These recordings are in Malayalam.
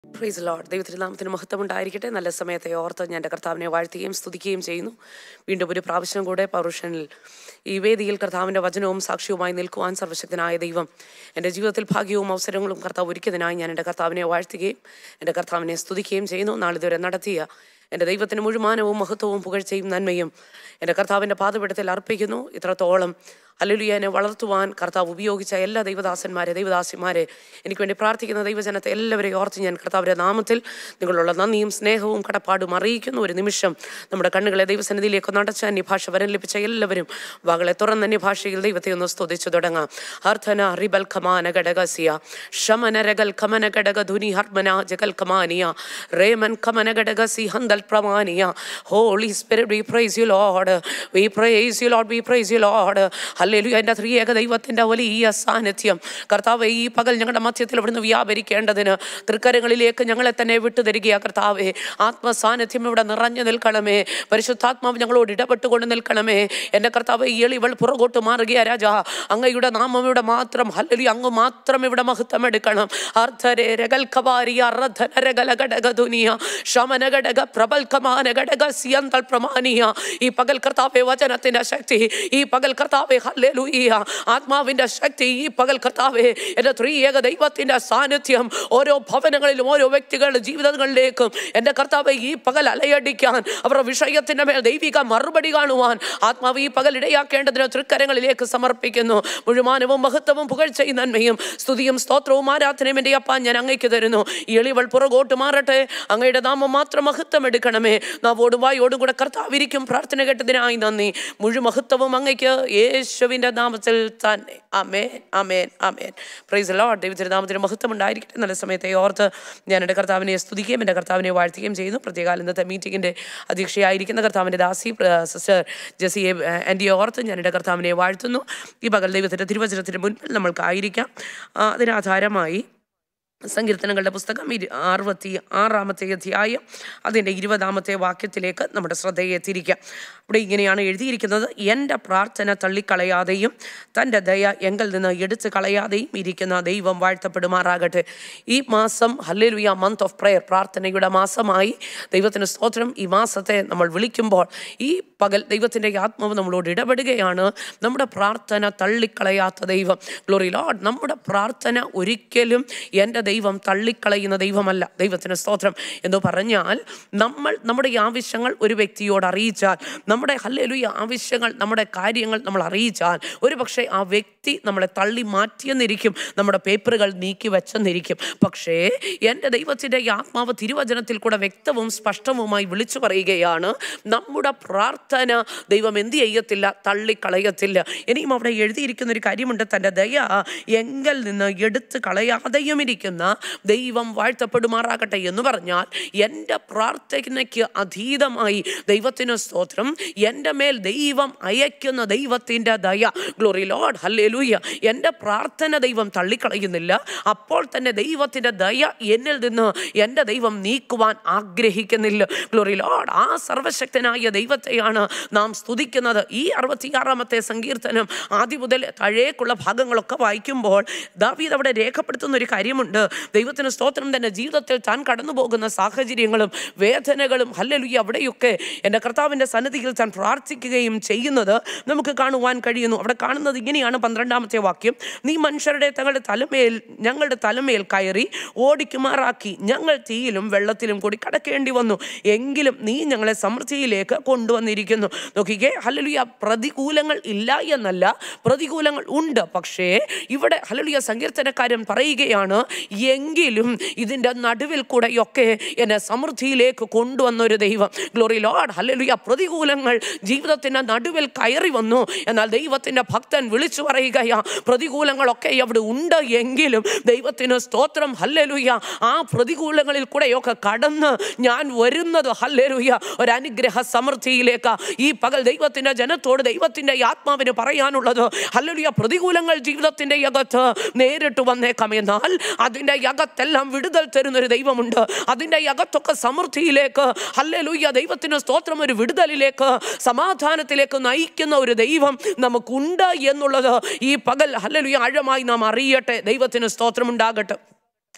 പ്രൈസ് ലോഡ് ദൈവത്തിൻ്റെ നാമത്തിന് മഹത്വം ഉണ്ടായിരിക്കട്ടെ നല്ല സമയത്തെ ഓർത്ത് ഞാൻ എൻ്റെ കർത്താവിനെ വാഴ്ത്തുകയും സ്തുതിക്കുകയും ചെയ്യുന്നു വീണ്ടും ഒരു പ്രാവശ്യം കൂടെ പൗരുഷനിൽ ഈ വേദിയിൽ കർത്താവിൻ്റെ വചനവും സാക്ഷ്യവുമായി നിൽക്കുവാൻ സർവശക്തനായ ദൈവം എൻ്റെ ജീവിതത്തിൽ ഭാഗ്യവും അവസരങ്ങളും കർത്താവ് ഒരുക്കിയതിനായി ഞാൻ എൻ്റെ കർത്താവിനെ വാഴ്ത്തുകയും എൻ്റെ കർത്താവിനെ സ്തുതിക്കുകയും ചെയ്യുന്നു നാളിതുവരെ നടത്തിയ എൻ്റെ ദൈവത്തിന് മുഴുവനവും മഹത്വവും പുകഴ്ചയും നന്മയും എൻ്റെ കർത്താവിൻ്റെ പാതപീഠത്തിൽ അർപ്പിക്കുന്നു ഇത്രത്തോളം അല്ലുലിയനെ വളർത്തുവാൻ കർത്താവ് ഉപയോഗിച്ച എല്ലാ ദൈവദാസന്മാരെ ദൈവദാസിമാരെ എനിക്ക് വേണ്ടി പ്രാർത്ഥിക്കുന്ന ദൈവജനത്തെ എല്ലാവരെയും ഓർത്ത് ഞാൻ കർത്താവിൻ്റെ നാമത്തിൽ നിങ്ങളുള്ള നന്ദിയും സ്നേഹവും കടപ്പാടും അറിയിക്കുന്നു ഒരു നിമിഷം നമ്മുടെ കണ്ണുകളെ ദൈവസന്നിധിയിലേക്ക് നടച്ച അന്യഭാഷ വരം ലഭിച്ച എല്ലാവരും വാകളെ തുറന്ന അന്യഭാഷയിൽ ദൈവത്തെ ഒന്ന് സ്തുതിച്ചു തുടങ്ങാം അർത്ഥന റിബൽ ഖമാന ഘടകസിയ ശമന രഗൽ ഖമന ഘടക ധുനി ഹർമന ജഗൽ ഖമാനിയ റേമൻ ഖമന ഘടകസി ഹന്തൽ പ്രമാനിയ holy spirit we praise you Lord we praise you Lord we praise you Lord hallelujah എൻ്റെ ത്രിയേക ദൈവത്തിൻ്റെ വലിയ സാന്നിധ്യം കർത്താവ് ഈ പകൽ ഞങ്ങളുടെ മധ്യത്തിൽ ഇവിടുന്ന് വ്യാപരിക്കേണ്ടതിന് തൃക്കരങ്ങളിലേക്ക് ഞങ്ങളെ തന്നെ വിട്ടുതരികയാ കർത്താവേ ആത്മസാന്നിധ്യം ഇവിടെ നിറഞ്ഞു നിൽക്കണമേ പരിശുദ്ധാത്മാവ് ഞങ്ങളോട് ഇടപെട്ടുകൊണ്ട് നിൽക്കണമേ എൻ്റെ കർത്താവ് ഈ എളിവൾ പുറകോട്ട് മാറുകയാ രാജാ അങ്ങയുടെ നാമം ഇവിടെ മാത്രം ഹല്ലലി അങ്ങ് മാത്രം ഇവിടെ മഹത്വം എടുക്കണം അർദ്ധരെ രഗൽ കവാരി അർദ്ധന രഗല ഘടക ദുനിയ ശമന ഘടക പ്രബൽ കമാന ഘടക സിയന്തൽ പ്രമാണിയ ഈ പകൽ കർത്താവെ വചനത്തിന്റെ ശക്തി ഈ പകൽ കർത്താവെ ഹല്ലേലൂയ ആത്മാവിന്റെ ശക്തി ഈ പകൽ കർത്താവെ എൻ്റെ ത്രിയേക ദൈവത്തിന്റെ സാന്നിധ്യം ഓരോ ഭവനങ്ങളിലും ഓരോ വ്യക്തികളുടെ ജീവിതങ്ങളിലേക്കും എൻ്റെ കർത്താവെ ഈ പകൽ അലയടിക്കാൻ അവരുടെ വിഷയത്തിന്റെ മേൽ ദൈവിക മറുപടി കാണുവാൻ ആത്മാവ് ഈ പകൽ ഇടയാക്കേണ്ടതിന് തൃക്കരങ്ങളിലേക്ക് സമർപ്പിക്കുന്നു മുഴുവനവും മഹത്വവും പുകഴ്ചയും നന്മയും സ്തുതിയും സ്തോത്രവും ആരാധനയും എൻ്റെ അപ്പ ഞാൻ അങ്ങയ്ക്ക് തരുന്നു ഈ എളിവൾ പുറകോട്ട് മാറട്ടെ അങ്ങയുടെ നാമം മാത്രം മഹത്വം എടുക്കണമേ നാവോടും വായോടും കൂടെ കർത്താവിരിക്കും പ്രാർത്ഥന കേട്ടതിനായി നന്ദി മുഴുമഹത്വവും അങ്ങയ്ക്ക് യേശുവിൻ്റെ നാമത്തിൽ തന്നെ അമേൻ അമേൻ അമേൻ പ്രൈസ് ലോഡ് ദൈവത്തിൻ്റെ നാമത്തിന് മഹത്വം ഉണ്ടായിരിക്കട്ടെ നല്ല സമയത്തെ ഓർത്ത് ഞാൻ എൻ്റെ കർത്താവിനെ സ്തുതിക്കുകയും എൻ്റെ കർത്താവിനെ വാഴ്ത്തുകയും ചെയ്യുന്നു പ്രത്യേക ഇന്നത്തെ മീറ്റിങ്ങിൻ്റെ അധ്യക്ഷയായിരിക്കുന്ന കർത്താവിൻ്റെ ദാസി പ്ര- സിസ്റ്റർ ജെസിയെ എൻ്റെ ഓർത്ത് ഞാൻ എൻ്റെ കർത്താവിനെ വാഴ്ത്തുന്നു ഈ പകൽ ദൈവത്തിൻ്റെ തിരുവചനത്തിന് മുൻപിൽ നമ്മൾക്കായിരിക്കാം ആ, അതിനാധാരമായി സങ്കീർത്തനങ്ങളുടെ പുസ്തകം ഇരു അറുപത്തി ആറാമത്തെ അധ്യായം അതിൻ്റെ ഇരുപതാമത്തെ വാക്യത്തിലേക്ക് നമ്മുടെ ശ്രദ്ധയെ തിരിക്കാം ഇവിടെ ഇങ്ങനെയാണ് എഴുതിയിരിക്കുന്നത് എൻ്റെ പ്രാർത്ഥന തള്ളിക്കളയാതെയും തൻ്റെ ദയ എങ്കിൽ നിന്ന് എടുത്തു കളയാതെയും ഇരിക്കുന്ന ദൈവം വാഴ്ത്തപ്പെടുമാറാകട്ടെ ഈ മാസം ഹല്ലേലൂയ മന്ത് ഓഫ് പ്രെയർ പ്രാർത്ഥനയുടെ മാസമായി ദൈവത്തിന് സ്തോത്രം ഈ മാസത്തെ നമ്മൾ വിളിക്കുമ്പോൾ ഈ പകൽ ദൈവത്തിൻ്റെ ആത്മാവ് നമ്മളോട് ഇടപെടുകയാണ് നമ്മുടെ പ്രാർത്ഥന തള്ളിക്കളയാത്ത ദൈവം ഗ്ലോറി ലോഡ് നമ്മുടെ പ്രാർത്ഥന ഒരിക്കലും എൻ്റെ ദൈവം തള്ളിക്കളയുന്ന ദൈവമല്ല ദൈവത്തിന് സ്തോത്രം എന്ന് പറഞ്ഞാൽ നമ്മൾ നമ്മുടെ ഈ ആവശ്യങ്ങൾ ഒരു വ്യക്തിയോട് അറിയിച്ചാൽ നമ്മുടെ ഹല്ലേലൂയ ആവശ്യങ്ങൾ നമ്മുടെ കാര്യങ്ങൾ നമ്മൾ അറിയിച്ചാൽ ഒരു പക്ഷേ ആ വ്യക്തി നമ്മളെ തള്ളി മാറ്റിയെന്നിരിക്കും നമ്മുടെ പേപ്പറുകൾ നീക്കി വെച്ചെന്നിരിക്കും പക്ഷേ എൻ്റെ ദൈവത്തിൻ്റെ ഈ ആത്മാവ് തിരുവചനത്തിൽ കൂടെ വ്യക്തവും സ്പഷ്ടവുമായി വിളിച്ചു പറയുകയാണ് നമ്മുടെ പ്രാർത്ഥന ദൈവം എന്ത് ചെയ്യത്തില്ല തള്ളിക്കളയത്തില്ല ഇനിയും അവിടെ എഴുതിയിരിക്കുന്ന ഒരു കാര്യമുണ്ട് തൻ്റെ ദയ എങ്കിൽ നിന്ന് എടുത്തു കളയാതെയും ഇരിക്കുന്ന ദൈവം വാഴ്ത്തപ്പെടുമാറാകട്ടെ എന്ന് പറഞ്ഞാൽ എൻ്റെ പ്രാർത്ഥനയ്ക്ക് അതീതമായി ദൈവത്തിന് സ്തോത്രം എൻ്റെ മേൽ ദൈവം അയക്കുന്ന ദൈവത്തിൻ്റെ ദയ ഗ്ലോറി ലോഡ് ഹല്ലേലൂയ എൻ്റെ പ്രാർത്ഥന ദൈവം തള്ളിക്കളയുന്നില്ല അപ്പോൾ തന്നെ ദൈവത്തിൻ്റെ ദയ എന്നിൽ നിന്ന് എൻ്റെ ദൈവം നീക്കുവാൻ ആഗ്രഹിക്കുന്നില്ല ഗ്ലോറി ലോഡ് ആ സർവശക്തനായ ദൈവത്തെയാണ് നാം സ്തുതിക്കുന്നത് ഈ അറുപത്തിയാറാമത്തെ സങ്കീർത്തനം ആദ്യം മുതൽ താഴേക്കുള്ള ഭാഗങ്ങളൊക്കെ വായിക്കുമ്പോൾ ദാവീദ് അവിടെ രേഖപ്പെടുത്തുന്ന ഒരു കാര്യമുണ്ട് ദൈവത്തിന് സ്തോത്രം തന്നെ ജീവിതത്തിൽ താൻ കടന്നു പോകുന്ന സാഹചര്യങ്ങളും വേദനകളും ഹല്ലലുയ്യ അവിടെയൊക്കെ എൻ്റെ കർത്താവിൻ്റെ സന്നിധിയിൽ താൻ പ്രാർത്ഥിക്കുകയും ചെയ്യുന്നത് നമുക്ക് കാണുവാൻ കഴിയുന്നു അവിടെ കാണുന്നത് ഇങ്ങനെയാണ് പന്ത്രണ്ടാമത്തെ വാക്യം നീ മനുഷ്യരുടെ തങ്ങളുടെ തലമേൽ ഞങ്ങളുടെ തലമേൽ കയറി ഓടിക്കുമാറാക്കി ഞങ്ങൾ തീയിലും വെള്ളത്തിലും കൂടി കടക്കേണ്ടി വന്നു എങ്കിലും നീ ഞങ്ങളെ സമൃദ്ധിയിലേക്ക് കൊണ്ടുവന്നിരിക്കുന്നു നോക്കിക്കേ ഹലലുയ പ്രതികൂലങ്ങൾ ഇല്ല എന്നല്ല പ്രതികൂലങ്ങൾ ഉണ്ട് പക്ഷേ ഇവിടെ ഹലലുയ സങ്കീർത്തനക്കാരൻ പറയുകയാണ് എങ്കിലും ഇതിൻ്റെ നടുവിൽ കൂടെയൊക്കെ എന്നെ സമൃദ്ധിയിലേക്ക് കൊണ്ടുവന്ന ഒരു ദൈവം ഗ്ലോറി ലോഡ് ഹലലുയ പ്രതികൂലങ്ങൾ ജീവിതത്തിൻ്റെ നടുവിൽ കയറി വന്നു എന്നാൽ ദൈവത്തിൻ്റെ ഭക്തൻ വിളിച്ചു പറയുകയാ പ്രതികൂലങ്ങളൊക്കെ അവിടെ ഉണ്ട് എങ്കിലും ദൈവത്തിന് സ്തോത്രം ഹല്ലലുയ ആ പ്രതികൂലങ്ങളിൽ കൂടെയൊക്കെ കടന്ന് ഞാൻ വരുന്നത് ഹല്ലലുയ ഒരു അനുഗ്രഹ സമൃദ്ധിയിലേക്ക് ഈ പകൽ ദൈവത്തിൻ്റെ ജനത്തോട് ദൈവത്തിൻ്റെ ആത്മാവിന് പറയാനുള്ളത് ഹല്ലലുയ പ്രതികൂലങ്ങൾ ജീവിതത്തിൻ്റെ അകത്ത് നേരിട്ട് വന്നേക്കാം എന്നാൽ അതിൻ്റെ അകത്തെല്ലാം വിടുതൽ തരുന്നൊരു ദൈവമുണ്ട് അതിൻ്റെ അകത്തൊക്കെ സമൃദ്ധിയിലേക്ക് ഹല്ലലുയ്യ ദൈവത്തിന് സ്തോത്രം ഒരു വിടുതലിലേക്ക് സമാധാനത്തിലേക്ക് നയിക്കുന്ന ഒരു ദൈവം നമുക്കുണ്ട് എന്നുള്ളത് ഈ പകൽ ഹല്ലലുയ്യ ആഴമായി നാം അറിയട്ടെ ദൈവത്തിന് സ്തോത്രം ഉണ്ടാകട്ടെ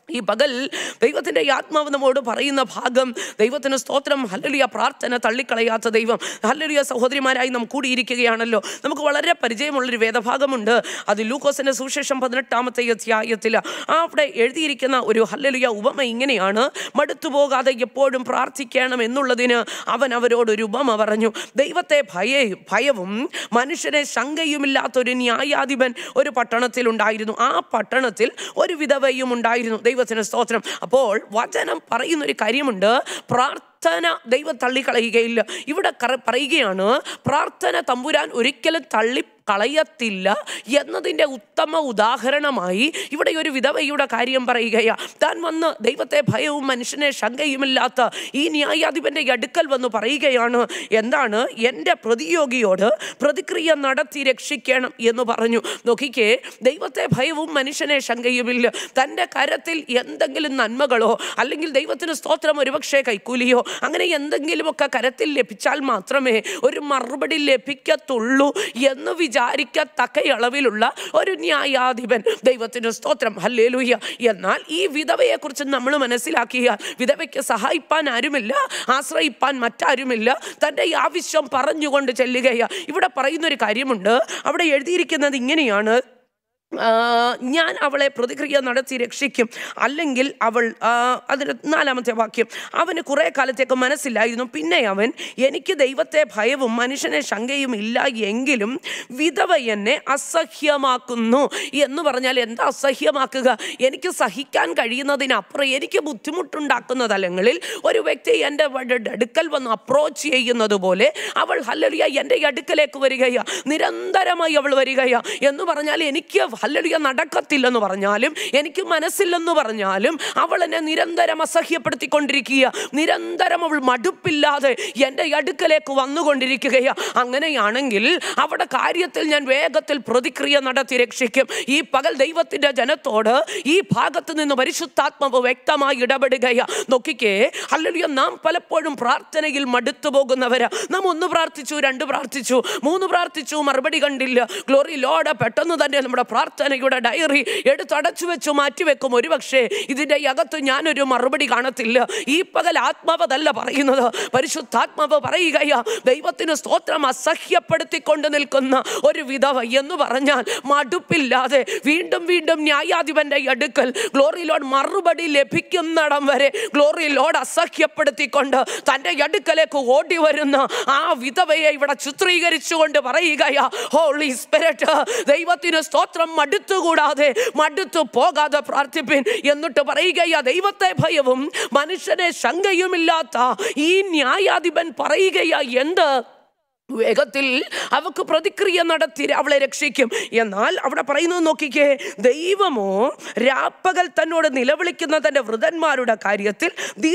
ഈ പകൽ ദൈവത്തിൻ്റെ ആത്മാവ് നമ്മോട് പറയുന്ന ഭാഗം ദൈവത്തിന് സ്തോത്രം ഹല്ലലിയ പ്രാർത്ഥന തള്ളിക്കളയാത്ത ദൈവം ഹല്ലലിയ സഹോദരിമാരായി നാം കൂടിയിരിക്കുകയാണല്ലോ നമുക്ക് വളരെ പരിചയമുള്ളൊരു വേദഭാഗമുണ്ട് അത് ലൂക്കോസിൻ്റെ സുവിശേഷം പതിനെട്ടാമത്തെ അധ്യായത്തിൽ അവിടെ എഴുതിയിരിക്കുന്ന ഒരു ഹല്ലലിയ ഉപമ ഇങ്ങനെയാണ് മടുത്തു പോകാതെ എപ്പോഴും പ്രാർത്ഥിക്കണം എന്നുള്ളതിന് അവൻ അവരോട് ഒരു ഉപമ പറഞ്ഞു ദൈവത്തെ ഭയ ഭയവും മനുഷ്യനെ ശങ്കയുമില്ലാത്തൊരു ന്യായാധിപൻ ഒരു പട്ടണത്തിലുണ്ടായിരുന്നു ആ പട്ടണത്തിൽ ഒരു വിധവയും ഉണ്ടായിരുന്നു ദൈവത്തിന് സ്തോത്രം അപ്പോൾ വചനം പറയുന്ന ഒരു കാര്യമുണ്ട് പ്രാർത്ഥന ദൈവം തള്ളിക്കളയുകയില്ല ഇവിടെ കറ- പറയുകയാണ് പ്രാർത്ഥന തമ്പുരാൻ ഒരിക്കലും തള്ളി കളയത്തില്ല എന്നതിൻ്റെ ഉത്തമ ഉദാഹരണമായി ഇവിടെ ഒരു വിധവയുടെ കാര്യം പറയുകയാ താൻ വന്ന് ദൈവത്തെ ഭയവും മനുഷ്യനെ ശങ്കയുമില്ലാത്ത ഈ ന്യായാധിപൻ്റെ അടുക്കൽ വന്ന് പറയുകയാണ് എന്താണ് എൻ്റെ പ്രതിയോഗിയോട് പ്രതിക്രിയ നടത്തി രക്ഷിക്കണം എന്ന് പറഞ്ഞു നോക്കിക്കേ ദൈവത്തെ ഭയവും മനുഷ്യനെ ശങ്കയുമില്ല തൻ്റെ കരത്തിൽ എന്തെങ്കിലും നന്മകളോ അല്ലെങ്കിൽ ദൈവത്തിന് സ്തോത്രം ഒരുപക്ഷെ കൈക്കൂലിയോ അങ്ങനെ എന്തെങ്കിലുമൊക്കെ കരത്തിൽ ലഭിച്ചാൽ മാത്രമേ ഒരു മറുപടി ലഭിക്കത്തുള്ളൂ എന്ന് വിചാരിക്കത്തക്ക അളവിലുള്ള ഒരു ന്യായാധിപൻ ദൈവത്തിന് സ്തോത്രം ഹല്ലേലൂയ എന്നാൽ ഈ വിധവയെക്കുറിച്ച് നമ്മൾ മനസ്സിലാക്കിയാൽ വിധവയ്ക്ക് സഹായിപ്പാൻ ആരുമില്ല ആശ്രയിപ്പാൻ മറ്റാരുമില്ല തൻ്റെ ഈ ആവശ്യം പറഞ്ഞുകൊണ്ട് ചെല്ലുകയാ ഇവിടെ പറയുന്ന ഒരു കാര്യമുണ്ട് അവിടെ എഴുതിയിരിക്കുന്നത് ഇങ്ങനെയാണ് ആ, ഞാൻ അവളെ പ്രതിക്രിയ നടത്തി രക്ഷിക്കും അല്ലെങ്കിൽ അവൾ ആ, അതിന് നാലാമത്തെ വാക്യം അവന് കുറേ കാലത്തേക്ക് മനസ്സിലായിരുന്നു പിന്നെ അവൻ എനിക്ക് ദൈവത്തെ ഭയവും മനുഷ്യനെ ശങ്കയും ഇല്ല എങ്കിലും വിധവ എന്നെ അസഹ്യമാക്കുന്നു എന്ന് പറഞ്ഞാൽ എന്താ അസഹ്യമാക്കുക എനിക്ക് സഹിക്കാൻ കഴിയുന്നതിനപ്പുറം എനിക്ക് ബുദ്ധിമുട്ടുണ്ടാക്കുന്ന തലങ്ങളിൽ ഒരു വ്യക്തി എൻ്റെ വ- അടുക്കൽ വന്ന് അപ്രോച്ച് ചെയ്യുന്നത് പോലെ അവൾ ഹല്ലലിയ എൻ്റെ അടുക്കലേക്ക് വരികയാ നിരന്തരമായി അവൾ വരികയാ എന്ന് പറഞ്ഞാൽ എനിക്ക് ഹല്ലലിയ നടക്കത്തില്ലെന്ന് പറഞ്ഞാലും എനിക്ക് മനസ്സില്ലെന്ന് പറഞ്ഞാലും അവൾ എന്നെ നിരന്തരം അസഹ്യപ്പെടുത്തിക്കൊണ്ടിരിക്കുക നിരന്തരം അവൾ മടുപ്പില്ലാതെ എൻ്റെ അടുക്കലേക്ക് വന്നുകൊണ്ടിരിക്കുകയാ അങ്ങനെയാണെങ്കിൽ അവിടെ കാര്യത്തിൽ ഞാൻ വേഗത്തിൽ പ്രതിക്രിയ നടത്തി രക്ഷിക്കും ഈ പകൽ ദൈവത്തിൻ്റെ ജനത്തോട് ഈ ഭാഗത്ത് നിന്ന് പരിശുദ്ധാത്മാവ് വ്യക്തമായി ഇടപെടുകയാ നോക്കിക്കേ അല്ലെങ്കിൽ നാം പലപ്പോഴും പ്രാർത്ഥനയിൽ മടുത്തു പോകുന്നവരാ നാം ഒന്ന് പ്രാർത്ഥിച്ചു രണ്ട് പ്രാർത്ഥിച്ചു മൂന്ന് പ്രാർത്ഥിച്ചു മറുപടി കണ്ടില്ല ഗ്ലോറി ലോഡ് പെട്ടെന്ന് തന്നെ നമ്മുടെ പ്രാർത്ഥനയുടെ ഡയറി എടുത്തടച്ചു വെച്ചു മാറ്റിവെക്കും ഒരുപക്ഷെ ഇതിൻ്റെ അകത്ത് ഞാനൊരു മറുപടി കാണത്തില്ല ഈ പകൽ ആത്മാവതല്ല പറയുന്നത് പരിശുദ്ധാത്മാവ് പറയുകയാ ദൈവത്തിന് സ്തോത്രം അസഹ്യപ്പെടുത്തിക്കൊണ്ട് നിൽക്കുന്ന ഒരു വിധവ എന്ന് പറഞ്ഞാൽ മടുപ്പില്ലാതെ വീണ്ടും വീണ്ടും ന്യായാധിപന്റെ അടുക്കൽ ഗ്ലോറി ലോഡ് മറുപടി ലഭിക്കുന്നിടം വരെ ഗ്ലോറി ലോഡ് അസഹ്യപ്പെടുത്തിക്കൊണ്ട് തൻ്റെ അടുക്കലേക്ക് ഓടി വരുന്ന ആ വിധവയെ ഇവിടെ ചിത്രീകരിച്ചുകൊണ്ട് പറയുകയാ ഹോളി സ്പിരിറ്റ് ദൈവത്തിന് സ്തോത്രം മടുത്തുകൂടാതെ മടുത്തു പോകാതെ പ്രാർത്ഥിപ്പിൻ എന്നിട്ട് പറയുകയാ ദൈവത്തെ ഭയവും മനുഷ്യനെ ശങ്കയുമില്ലാത്ത ഈ ന്യായാധിപൻ പറയുകയാ എന്ത് വേഗത്തിൽ അവക്ക് പ്രതിക്രിയ നടത്തി അവളെ രക്ഷിക്കും എന്നാൽ അവിടെ പറയുന്നത് നോക്കിക്കേ ദൈവമോ രാപ്പകൽ തന്നോട് നിലവിളിക്കുന്ന തൻ്റെ വൃതന്മാരുടെ കാര്യത്തിൽ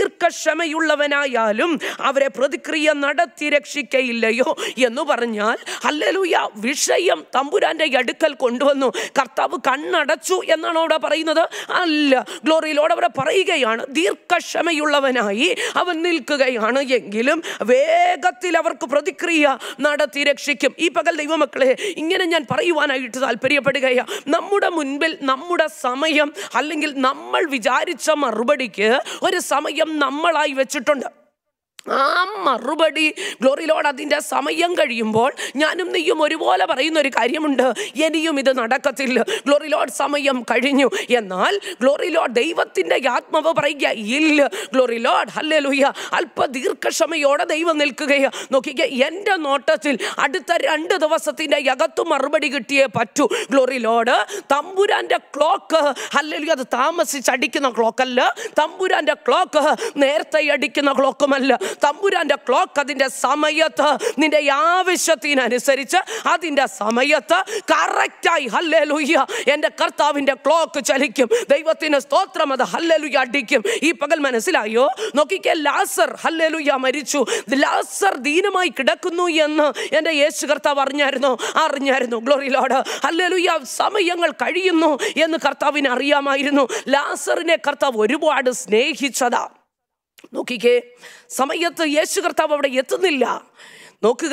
ദീർഘക്ഷമയുള്ളവനായാലും അവരെ പ്രതിക്രിയ നടത്തി രക്ഷിക്കയില്ലയോ എന്ന് പറഞ്ഞാൽ അല്ലലൂയ വിഷയം തമ്പുരാന്റെ അടുക്കൽ കൊണ്ടുവന്നു കർത്താവ് കണ്ണടച്ചു എന്നാണ് അവിടെ പറയുന്നത് അല്ല ഗ്ലോറിയിലോട് അവിടെ പറയുകയാണ് ദീർഘക്ഷമയുള്ളവനായി അവൻ നിൽക്കുകയാണ് എങ്കിലും വേഗത്തിൽ അവർക്ക് പ്രതിക്രിയ നടത്തി രക്ഷിക്കും ഈ പകൽ ദൈവമക്കളെ ഇങ്ങനെ ഞാൻ പറയുവാനായിട്ട് താല്പര്യപ്പെടുകയാ നമ്മുടെ മുൻപിൽ നമ്മുടെ സമയം അല്ലെങ്കിൽ നമ്മൾ വിചാരിച്ച മറുപടിക്ക് ഒരു സമയം നമ്മളായി വെച്ചിട്ടുണ്ട് ആ മറുപടി ഗ്ലോറിലോട് അതിൻ്റെ സമയം കഴിയുമ്പോൾ ഞാനും നീയും ഒരുപോലെ പറയുന്ന ഒരു കാര്യമുണ്ട് ഇനിയും ഇത് നടക്കത്തില്ല ഗ്ലോറിലോഡ് സമയം കഴിഞ്ഞു എന്നാൽ ഗ്ലോറിലോഡ് ദൈവത്തിൻ്റെ ആത്മാവ് പറയുക ഇല്ല ഗ്ലോറിലോഡ് ഹല്ലേലൂയ അല്പ ദീർഘക്ഷമയോടെ ദൈവം നിൽക്കുകയാ നോക്കിക്കുക എൻ്റെ നോട്ടത്തിൽ അടുത്ത രണ്ട് ദിവസത്തിൻ്റെ അകത്തു മറുപടി കിട്ടിയേ പറ്റൂ ഗ്ലോറിലോഡ് തമ്പുരാൻ്റെ ക്ലോക്ക് അല്ലെങ്കിൽ അത് താമസിച്ചടിക്കുന്ന ക്ലോക്കല്ല തമ്പുരാൻ്റെ ക്ലോക്ക് നേരത്തെ അടിക്കുന്ന ക്ലോക്കുമല്ല തമ്പുരാന്റെ ക്ലോക്ക് അതിൻ്റെ സമയത്ത് നിന്റെ ആവശ്യത്തിനനുസരിച്ച് അതിൻ്റെ സമയത്ത് കറക്റ്റായി ഹല്ലേലൂയ്യ എൻ്റെ കർത്താവിൻ്റെ ക്ലോക്ക് ചലിക്കും ദൈവത്തിന് സ്തോത്രം അത് ഹല്ലേലൂയ അടിക്കും ഈ പകൽ മനസ്സിലായോ നോക്കിക്കേ ലാസർ ഹല്ലേലൂയ മരിച്ചു ലാസർ ദീനമായി കിടക്കുന്നു എന്ന് എൻ്റെ യേശു കർത്താവ് അറിഞ്ഞായിരുന്നു അറിഞ്ഞായിരുന്നു ഗ്ലോറിലോട് ഹല്ലേലൂയ സമയങ്ങൾ കഴിയുന്നു എന്ന് കർത്താവിന് അറിയാമായിരുന്നു ലാസറിനെ കർത്താവ് ഒരുപാട് സ്നേഹിച്ചതാ നോക്കിക്കേ സമയത്ത് യേശു കർത്താവ് അവിടെ എത്തുന്നില്ല നോക്കുക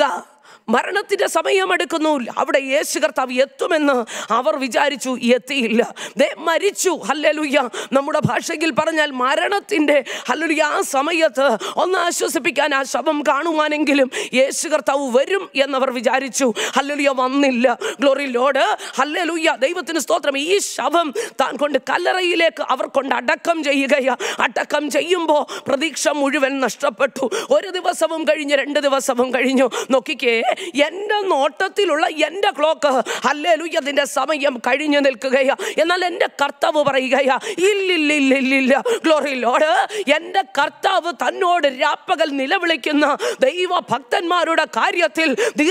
മരണത്തിന്റെ സമയമെടുക്കുന്നു അവിടെ യേശു കർത്താവ് എത്തുമെന്ന് അവർ വിചാരിച്ചു എത്തിയില്ല ദേ മരിച്ചു ഹല്ലലുയ്യ നമ്മുടെ ഭാഷയിൽ പറഞ്ഞാൽ മരണത്തിന്റെ ഹല്ലലുയ്യ ആ സമയത്ത് ഒന്ന് ആശ്വസിപ്പിക്കാൻ ആ ശവം കാണുവാനെങ്കിലും യേശു കർത്താവ് വരും എന്നവർ വിചാരിച്ചു ഹല്ലലുയ്യ വന്നില്ല ഗ്ലോറി ലോഡ് ഹല്ലലുയ്യ ദൈവത്തിന് സ്തോത്രം ഈ ശവം താൻ കൊണ്ട് കല്ലറയിലേക്ക് അവർ കൊണ്ട് അടക്കം ചെയ്യുകയാ അടക്കം ചെയ്യുമ്പോൾ പ്രതീക്ഷ മുഴുവൻ നഷ്ടപ്പെട്ടു ഒരു ദിവസവും കഴിഞ്ഞ് രണ്ട് ദിവസവും കഴിഞ്ഞു നോക്കിക്കേ എൻ്റെ നോട്ടത്തിലുള്ള എൻ്റെ ക്ലോക്ക് ഹല്ലേലൂയ അതിൻ്റെ സമയം കഴിഞ്ഞു നിൽക്കുകയാ എന്നാൽ എൻ്റെ കർത്താവ് പറയുകയാ ഇല്ലില്ലില്ലില്ല ഗ്ലോറി ലോഡ് എൻ്റെ കർത്താവ് തന്നോട് രാപ്പകൽ നിലവിളിക്കുന്ന ദൈവ ഭക്തന്മാരുടെ കാര്യത്തിൽ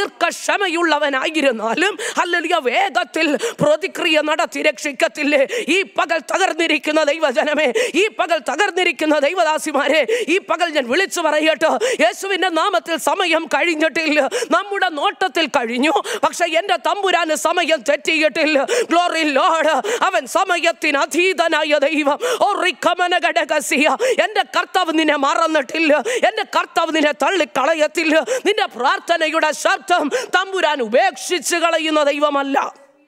ദീർഘക്ഷമയുള്ളവനായിരുന്നാലും ഹല്ലേലൂയ വേഗത്തിൽ പ്രതിക്രിയ നടത്തി രക്ഷിക്കത്തില്ലേ ഈ പകൽ തകർന്നിരിക്കുന്ന ദൈവജനമേ ഈ പകൽ തകർന്നിരിക്കുന്ന ദൈവദാസിമാരെ ഈ പകൽ ഞാൻ വിളിച്ചു പറയട്ടെ യേശുവിൻ്റെ നാമത്തിൽ സമയം കഴിഞ്ഞിട്ടില്ല നമ്മുടെ നോട്ടത്തിൽ കഴിഞ്ഞു പക്ഷെ എൻ്റെ തമ്പുരാന് സമയം തെറ്റിയിട്ടില്ല ഗ്ലോറി ലോഡ് അവൻ സമയത്തിന് അധീതനായ ദൈവം ഓ റിക്കമന ഘടകസിയ എൻ്റെ കർത്താവ് നിന്നെ മറന്നിട്ടില്ല എൻ്റെ കർത്താവ് നിന്നെ തള്ളിക്കളയത്തില്ല നിന്റെ പ്രാർത്ഥനയുടെ ശബ്ദം തമ്പുരാൻ ഉപേക്ഷിച്ച് കളയുന്ന ദൈവമല്ല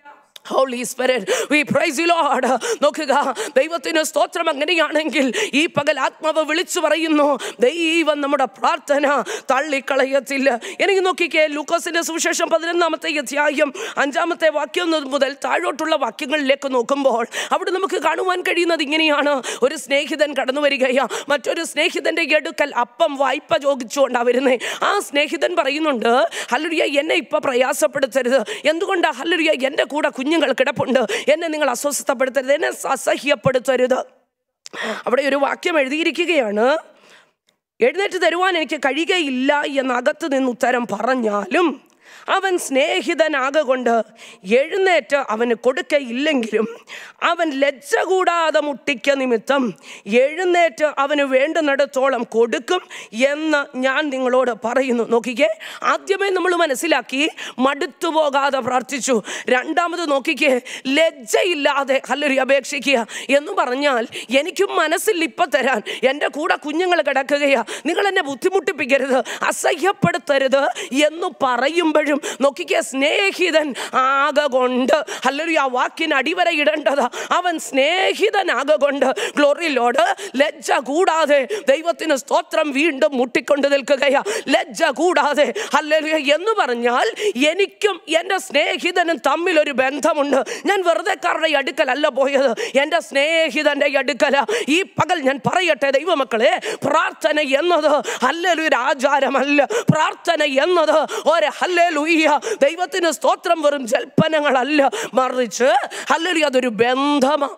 holy spirit we praise Lord നോക്കുക ദൈവത്തിന് സ്തോത്രം അങ്ങനെയാണെങ്കിൽ ഈ പകൽ ആത്മാവ് വിളിച്ചു പറയുന്നു ദൈവം നമ്മുടെ പ്രാർത്ഥന തള്ളിക്കളയത്തില്ല എനിക്ക് നോക്കിക്കേ ലൂക്കോസിന്റെ സുവിശേഷം പതിനൊന്നാമത്തെ അധ്യായം അഞ്ചാമത്തെ വാക്യം മുതൽ താഴോട്ടുള്ള വാക്യങ്ങളിലേക്ക് നോക്കുമ്പോൾ അവിടെ നമുക്ക് കാണുവാൻ കഴിയുന്നത് ഇങ്ങനെയാണ് ഒരു സ്നേഹിതൻ കടന്നു വരികയാ മറ്റൊരു സ്നേഹിതന്റെ അടുക്കൽ അപ്പം വായ്പ ചോദിച്ചുകൊണ്ടാണ് വരുന്നത് ആ സ്നേഹിതൻ പറയുന്നുണ്ട് ഹല്ലുരിയ എന്നെ ഇപ്പൊ പ്രയാസപ്പെടുത്തരുത് എന്തുകൊണ്ടാ ഹല്ലുരിയ എൻ്റെ കൂടെ കുഞ്ഞുങ്ങൾ കിടപ്പുണ്ട് എന്നെ നിങ്ങൾ അസ്വസ്ഥപ്പെടുത്തരുത് എന്നെ അസഹ്യപ്പെടുത്തരുത് അവിടെ ഒരു വാക്യം എഴുതിയിരിക്കുകയാണ് എഴുന്നേറ്റ് തരുവാൻ എനിക്ക് കഴിയുകയില്ല എന്ന് അകത്ത് നിന്ന് ഉത്തരം പറഞ്ഞാലും അവൻ സ്നേഹിതനാകൊണ്ട് എഴുന്നേറ്റ് അവന് കൊടുക്കയില്ലെങ്കിലും അവൻ ലജ്ജ കൂടാതെ മുട്ടിക്ക നിമിത്തം എഴുന്നേറ്റ് അവന് വേണ്ടുന്നിടത്തോളം കൊടുക്കും എന്ന് ഞാൻ നിങ്ങളോട് പറയുന്നു നോക്കിക്കേ ആദ്യമേ നമ്മൾ മനസ്സിലാക്കി മടുത്തു പോകാതെ പ്രാർത്ഥിച്ചു രണ്ടാമത് നോക്കിക്കേ ലജ്ജയില്ലാതെ ഹല്ലൊരു അപേക്ഷിക്കുക എന്ന് പറഞ്ഞാൽ എനിക്കും മനസ്സിൽ ഇപ്പം തരാൻ എൻ്റെ കൂടെ കുഞ്ഞുങ്ങൾ കിടക്കുകയാ നിങ്ങൾ എന്നെ ബുദ്ധിമുട്ടിപ്പിക്കരുത് അസഹ്യപ്പെടുത്തരുത് എന്ന് പറയുമ്പോഴും നോക്കിക്കേ സ്നേഹിതൻ ആകെ കൊണ്ട് ഹല്ലൊരു ആ വാക്കിന് അടിവര ഇടേണ്ടത് അവൻ സ്നേഹിതനാകെ കൊണ്ട് ഗ്ലോറിലോട് ലജ്ജ കൂടാതെ ദൈവത്തിന് സ്തോത്രം വീണ്ടും മുട്ടിക്കൊണ്ട് നിൽക്കുകയാ ലജ്ജ കൂടാതെ ഹല്ലലുയ എന്ന് പറഞ്ഞാൽ എനിക്കും എൻ്റെ സ്നേഹിതനും തമ്മിലൊരു ബന്ധമുണ്ട് ഞാൻ വെറുതെക്കാരുടെ അടുക്കലല്ല പോയത് എൻ്റെ സ്നേഹിതൻ്റെ അടുക്കല ഈ പകൽ ഞാൻ പറയട്ടെ ദൈവമക്കളെ പ്രാർത്ഥന എന്നത് ഹല്ലലൊരു ആചാരമല്ല പ്രാർത്ഥന എന്നത് ഒരു ഹല്ലലുയ്യ ദൈവത്തിന് സ്തോത്രം വെറും ജൽപ്പനങ്ങളല്ല മറിച്ച് ഹല്ലലു അതൊരു ബന്ധമാണ്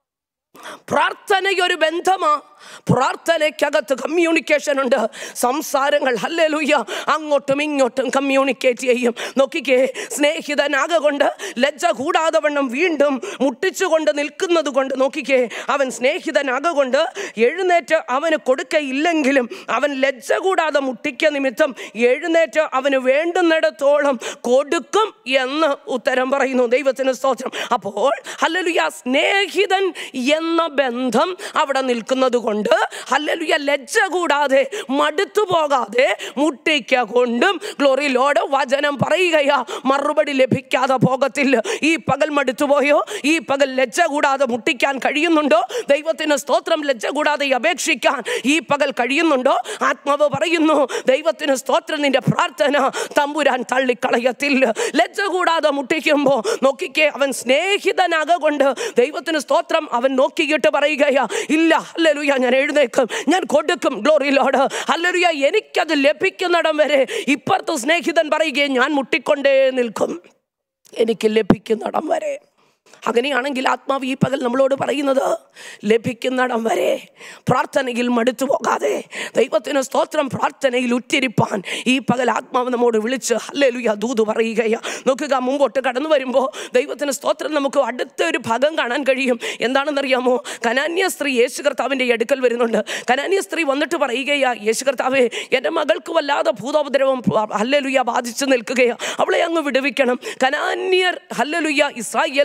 പ്രാർത്ഥനയൊരു ബന്ധമാ പ്രാർത്ഥനയ്ക്കകത്ത് കമ്മ്യൂണിക്കേഷൻ ഉണ്ട് സംസാരങ്ങൾ ഹല്ലേലൂയ അങ്ങോട്ടും ഇങ്ങോട്ടും കമ്മ്യൂണിക്കേറ്റ് ചെയ്യും നോക്കിക്കേ സ്നേഹിതനാകെ കൊണ്ട് ലജ്ജ കൂടാതെ വണ്ണം വീണ്ടും മുട്ടിച്ചുകൊണ്ട് നിൽക്കുന്നത് കൊണ്ട് നോക്കിക്കേ അവൻ സ്നേഹിതനാകെ കൊണ്ട് എഴുന്നേറ്റ് അവന് കൊടുക്കയില്ലെങ്കിലും അവൻ ലജ്ജ കൂടാതെ മുട്ടിക്ക നിമിത്തം എഴുന്നേറ്റ് അവന് വേണ്ടുന്നിടത്തോളം കൊടുക്കും എന്ന് ഉത്തരം പറയുന്നു ദൈവത്തിന് സ്തോത്രം അപ്പോൾ ഹല്ലേലൂയ സ്നേഹിതൻ എന്ന ബന്ധം അവിടെ നിൽക്കുന്നത് കൊണ്ട് ഹല്ലേലൂയ ലജ്ജ കൂടാതെ മടുത്തു പോകാതെ മുട്ടിക്ക കൊണ്ടും ഗ്ലോറിയിലോട് വചനം പറയുകയാ മറുപടി ലഭിക്കാതെ പോകത്തില്ല ഈ പകൽ മടുത്തുപോയോ ഈ പകൽ ലജ്ജ കൂടാതെ മുട്ടിക്കാൻ കഴിയുന്നുണ്ടോ ദൈവത്തിന് സ്തോത്രം ലജ്ജ കൂടാതെ അപേക്ഷിക്കാൻ ഈ പകൽ കഴിയുന്നുണ്ടോ ആത്മാവ് പറയുന്നു ദൈവത്തിന് സ്തോത്രം നിന്റെ പ്രാർത്ഥന തമ്പുരാൻ തള്ളിക്കളയത്തില്ല ലജ്ജ കൂടാതെ മുട്ടിക്കുമ്പോൾ നോക്കിക്കേ അവൻ സ്നേഹിതനാക കൊണ്ട് ദൈവത്തിന് സ്തോത്രം അവൻ നോക്കിയിട്ട് പറയുകയാ ഇല്ല ഹല്ലേലൂയ ഞാൻ എഴുന്നേക്കും ഞാൻ കൊടുക്കും ഗ്ലോറിയിലോട് ഹല്ലേലൂയ എനിക്കത് ലഭിക്കുന്നിടം വരെ ഇപ്പുറത്ത് സ്നേഹിതൻ പറയുകയും ഞാൻ മുട്ടിക്കൊണ്ടേ നിൽക്കും എനിക്ക് ലഭിക്കുന്നിടം വരെ അങ്ങനെയാണെങ്കിൽ ആത്മാവ് ഈ പകൽ നമ്മളോട് പറയുന്നത് ലഭിക്കുന്നിടം വരെ പ്രാർത്ഥനയിൽ മടുത്തു പോകാതെ ദൈവത്തിന് സ്തോത്രം പ്രാർത്ഥനയിൽ ഉറ്റിരിപ്പാൻ ഈ പകൽ ആത്മാവ് നമ്മോട് വിളിച്ച് ഹല്ലേലൂയ ദൂത് പറയുകയാ നോക്കുക മുമ്പോട്ട് കടന്നു വരുമ്പോൾ ദൈവത്തിന് സ്തോത്രം നമുക്ക് അടുത്ത ഒരു ഭാഗം കാണാൻ കഴിയും എന്താണെന്നറിയാമോ കനാന്യ സ്ത്രീ യേശു കർത്താവിൻ്റെ അടുക്കൽ വരുന്നുണ്ട് കനാന്യ സ്ത്രീ വന്നിട്ട് പറയുകയാ യേശു കർത്താവേ എൻ്റെ മകൾക്ക് വല്ലാതെ ഭൂതോപദ്രവം ഹല്ലേലൂയ ബാധിച്ചു നിൽക്കുകയാ അവളെ അങ്ങ് വിടുവിക്കണം കനാന്യർ ഹല്ലേലൂയ ഇസ്രായേൽ ജനത്തിൽ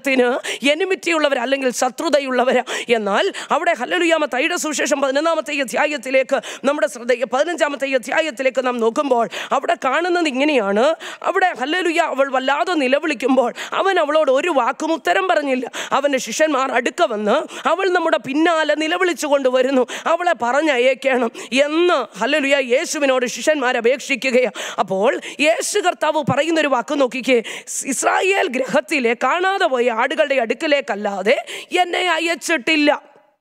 ദൈവത്തിന് എനിമിറ്റി ഉള്ളവർ അല്ലെങ്കിൽ ശത്രുതയുള്ളവരാ എന്നാൽ അവിടെ ഹല്ലലുയാമ തൈയുടെ സുവിശേഷം പതിനൊന്നാമത്തെ ഈ അധ്യായത്തിലേക്ക് നമ്മുടെ ശ്രദ്ധ പതിനഞ്ചാമത്തെ ഈ അധ്യായത്തിലേക്ക് നാം നോക്കുമ്പോൾ അവിടെ കാണുന്നത് ഇങ്ങനെയാണ് അവിടെ ഹല്ലലുയ അവൾ വല്ലാതെ നിലവിളിക്കുമ്പോൾ അവൻ അവളോട് ഒരു വാക്കും ഉത്തരം പറഞ്ഞില്ല അവൻ്റെ ശിഷ്യന്മാർ അടുക്ക വന്ന് അവൾ നമ്മുടെ പിന്നാലെ നിലവിളിച്ചു കൊണ്ടുവരുന്നു അവളെ പറഞ്ഞയക്കണം എന്ന് ഹല്ലലുയ യേശുവിനോട് ശിഷ്യന്മാർ അപേക്ഷിക്കുകയാണ് അപ്പോൾ യേശു കർത്താവ് പറയുന്ന ഒരു വാക്ക് നോക്കിക്കേ ഇസ്രായേൽ ഗ്രഹത്തിലെ കാണാതെ പോയ ആടുകളുടെ അടുക്കിലേക്കല്ലാതെ എന്നെ അയച്ചിട്ടില്ല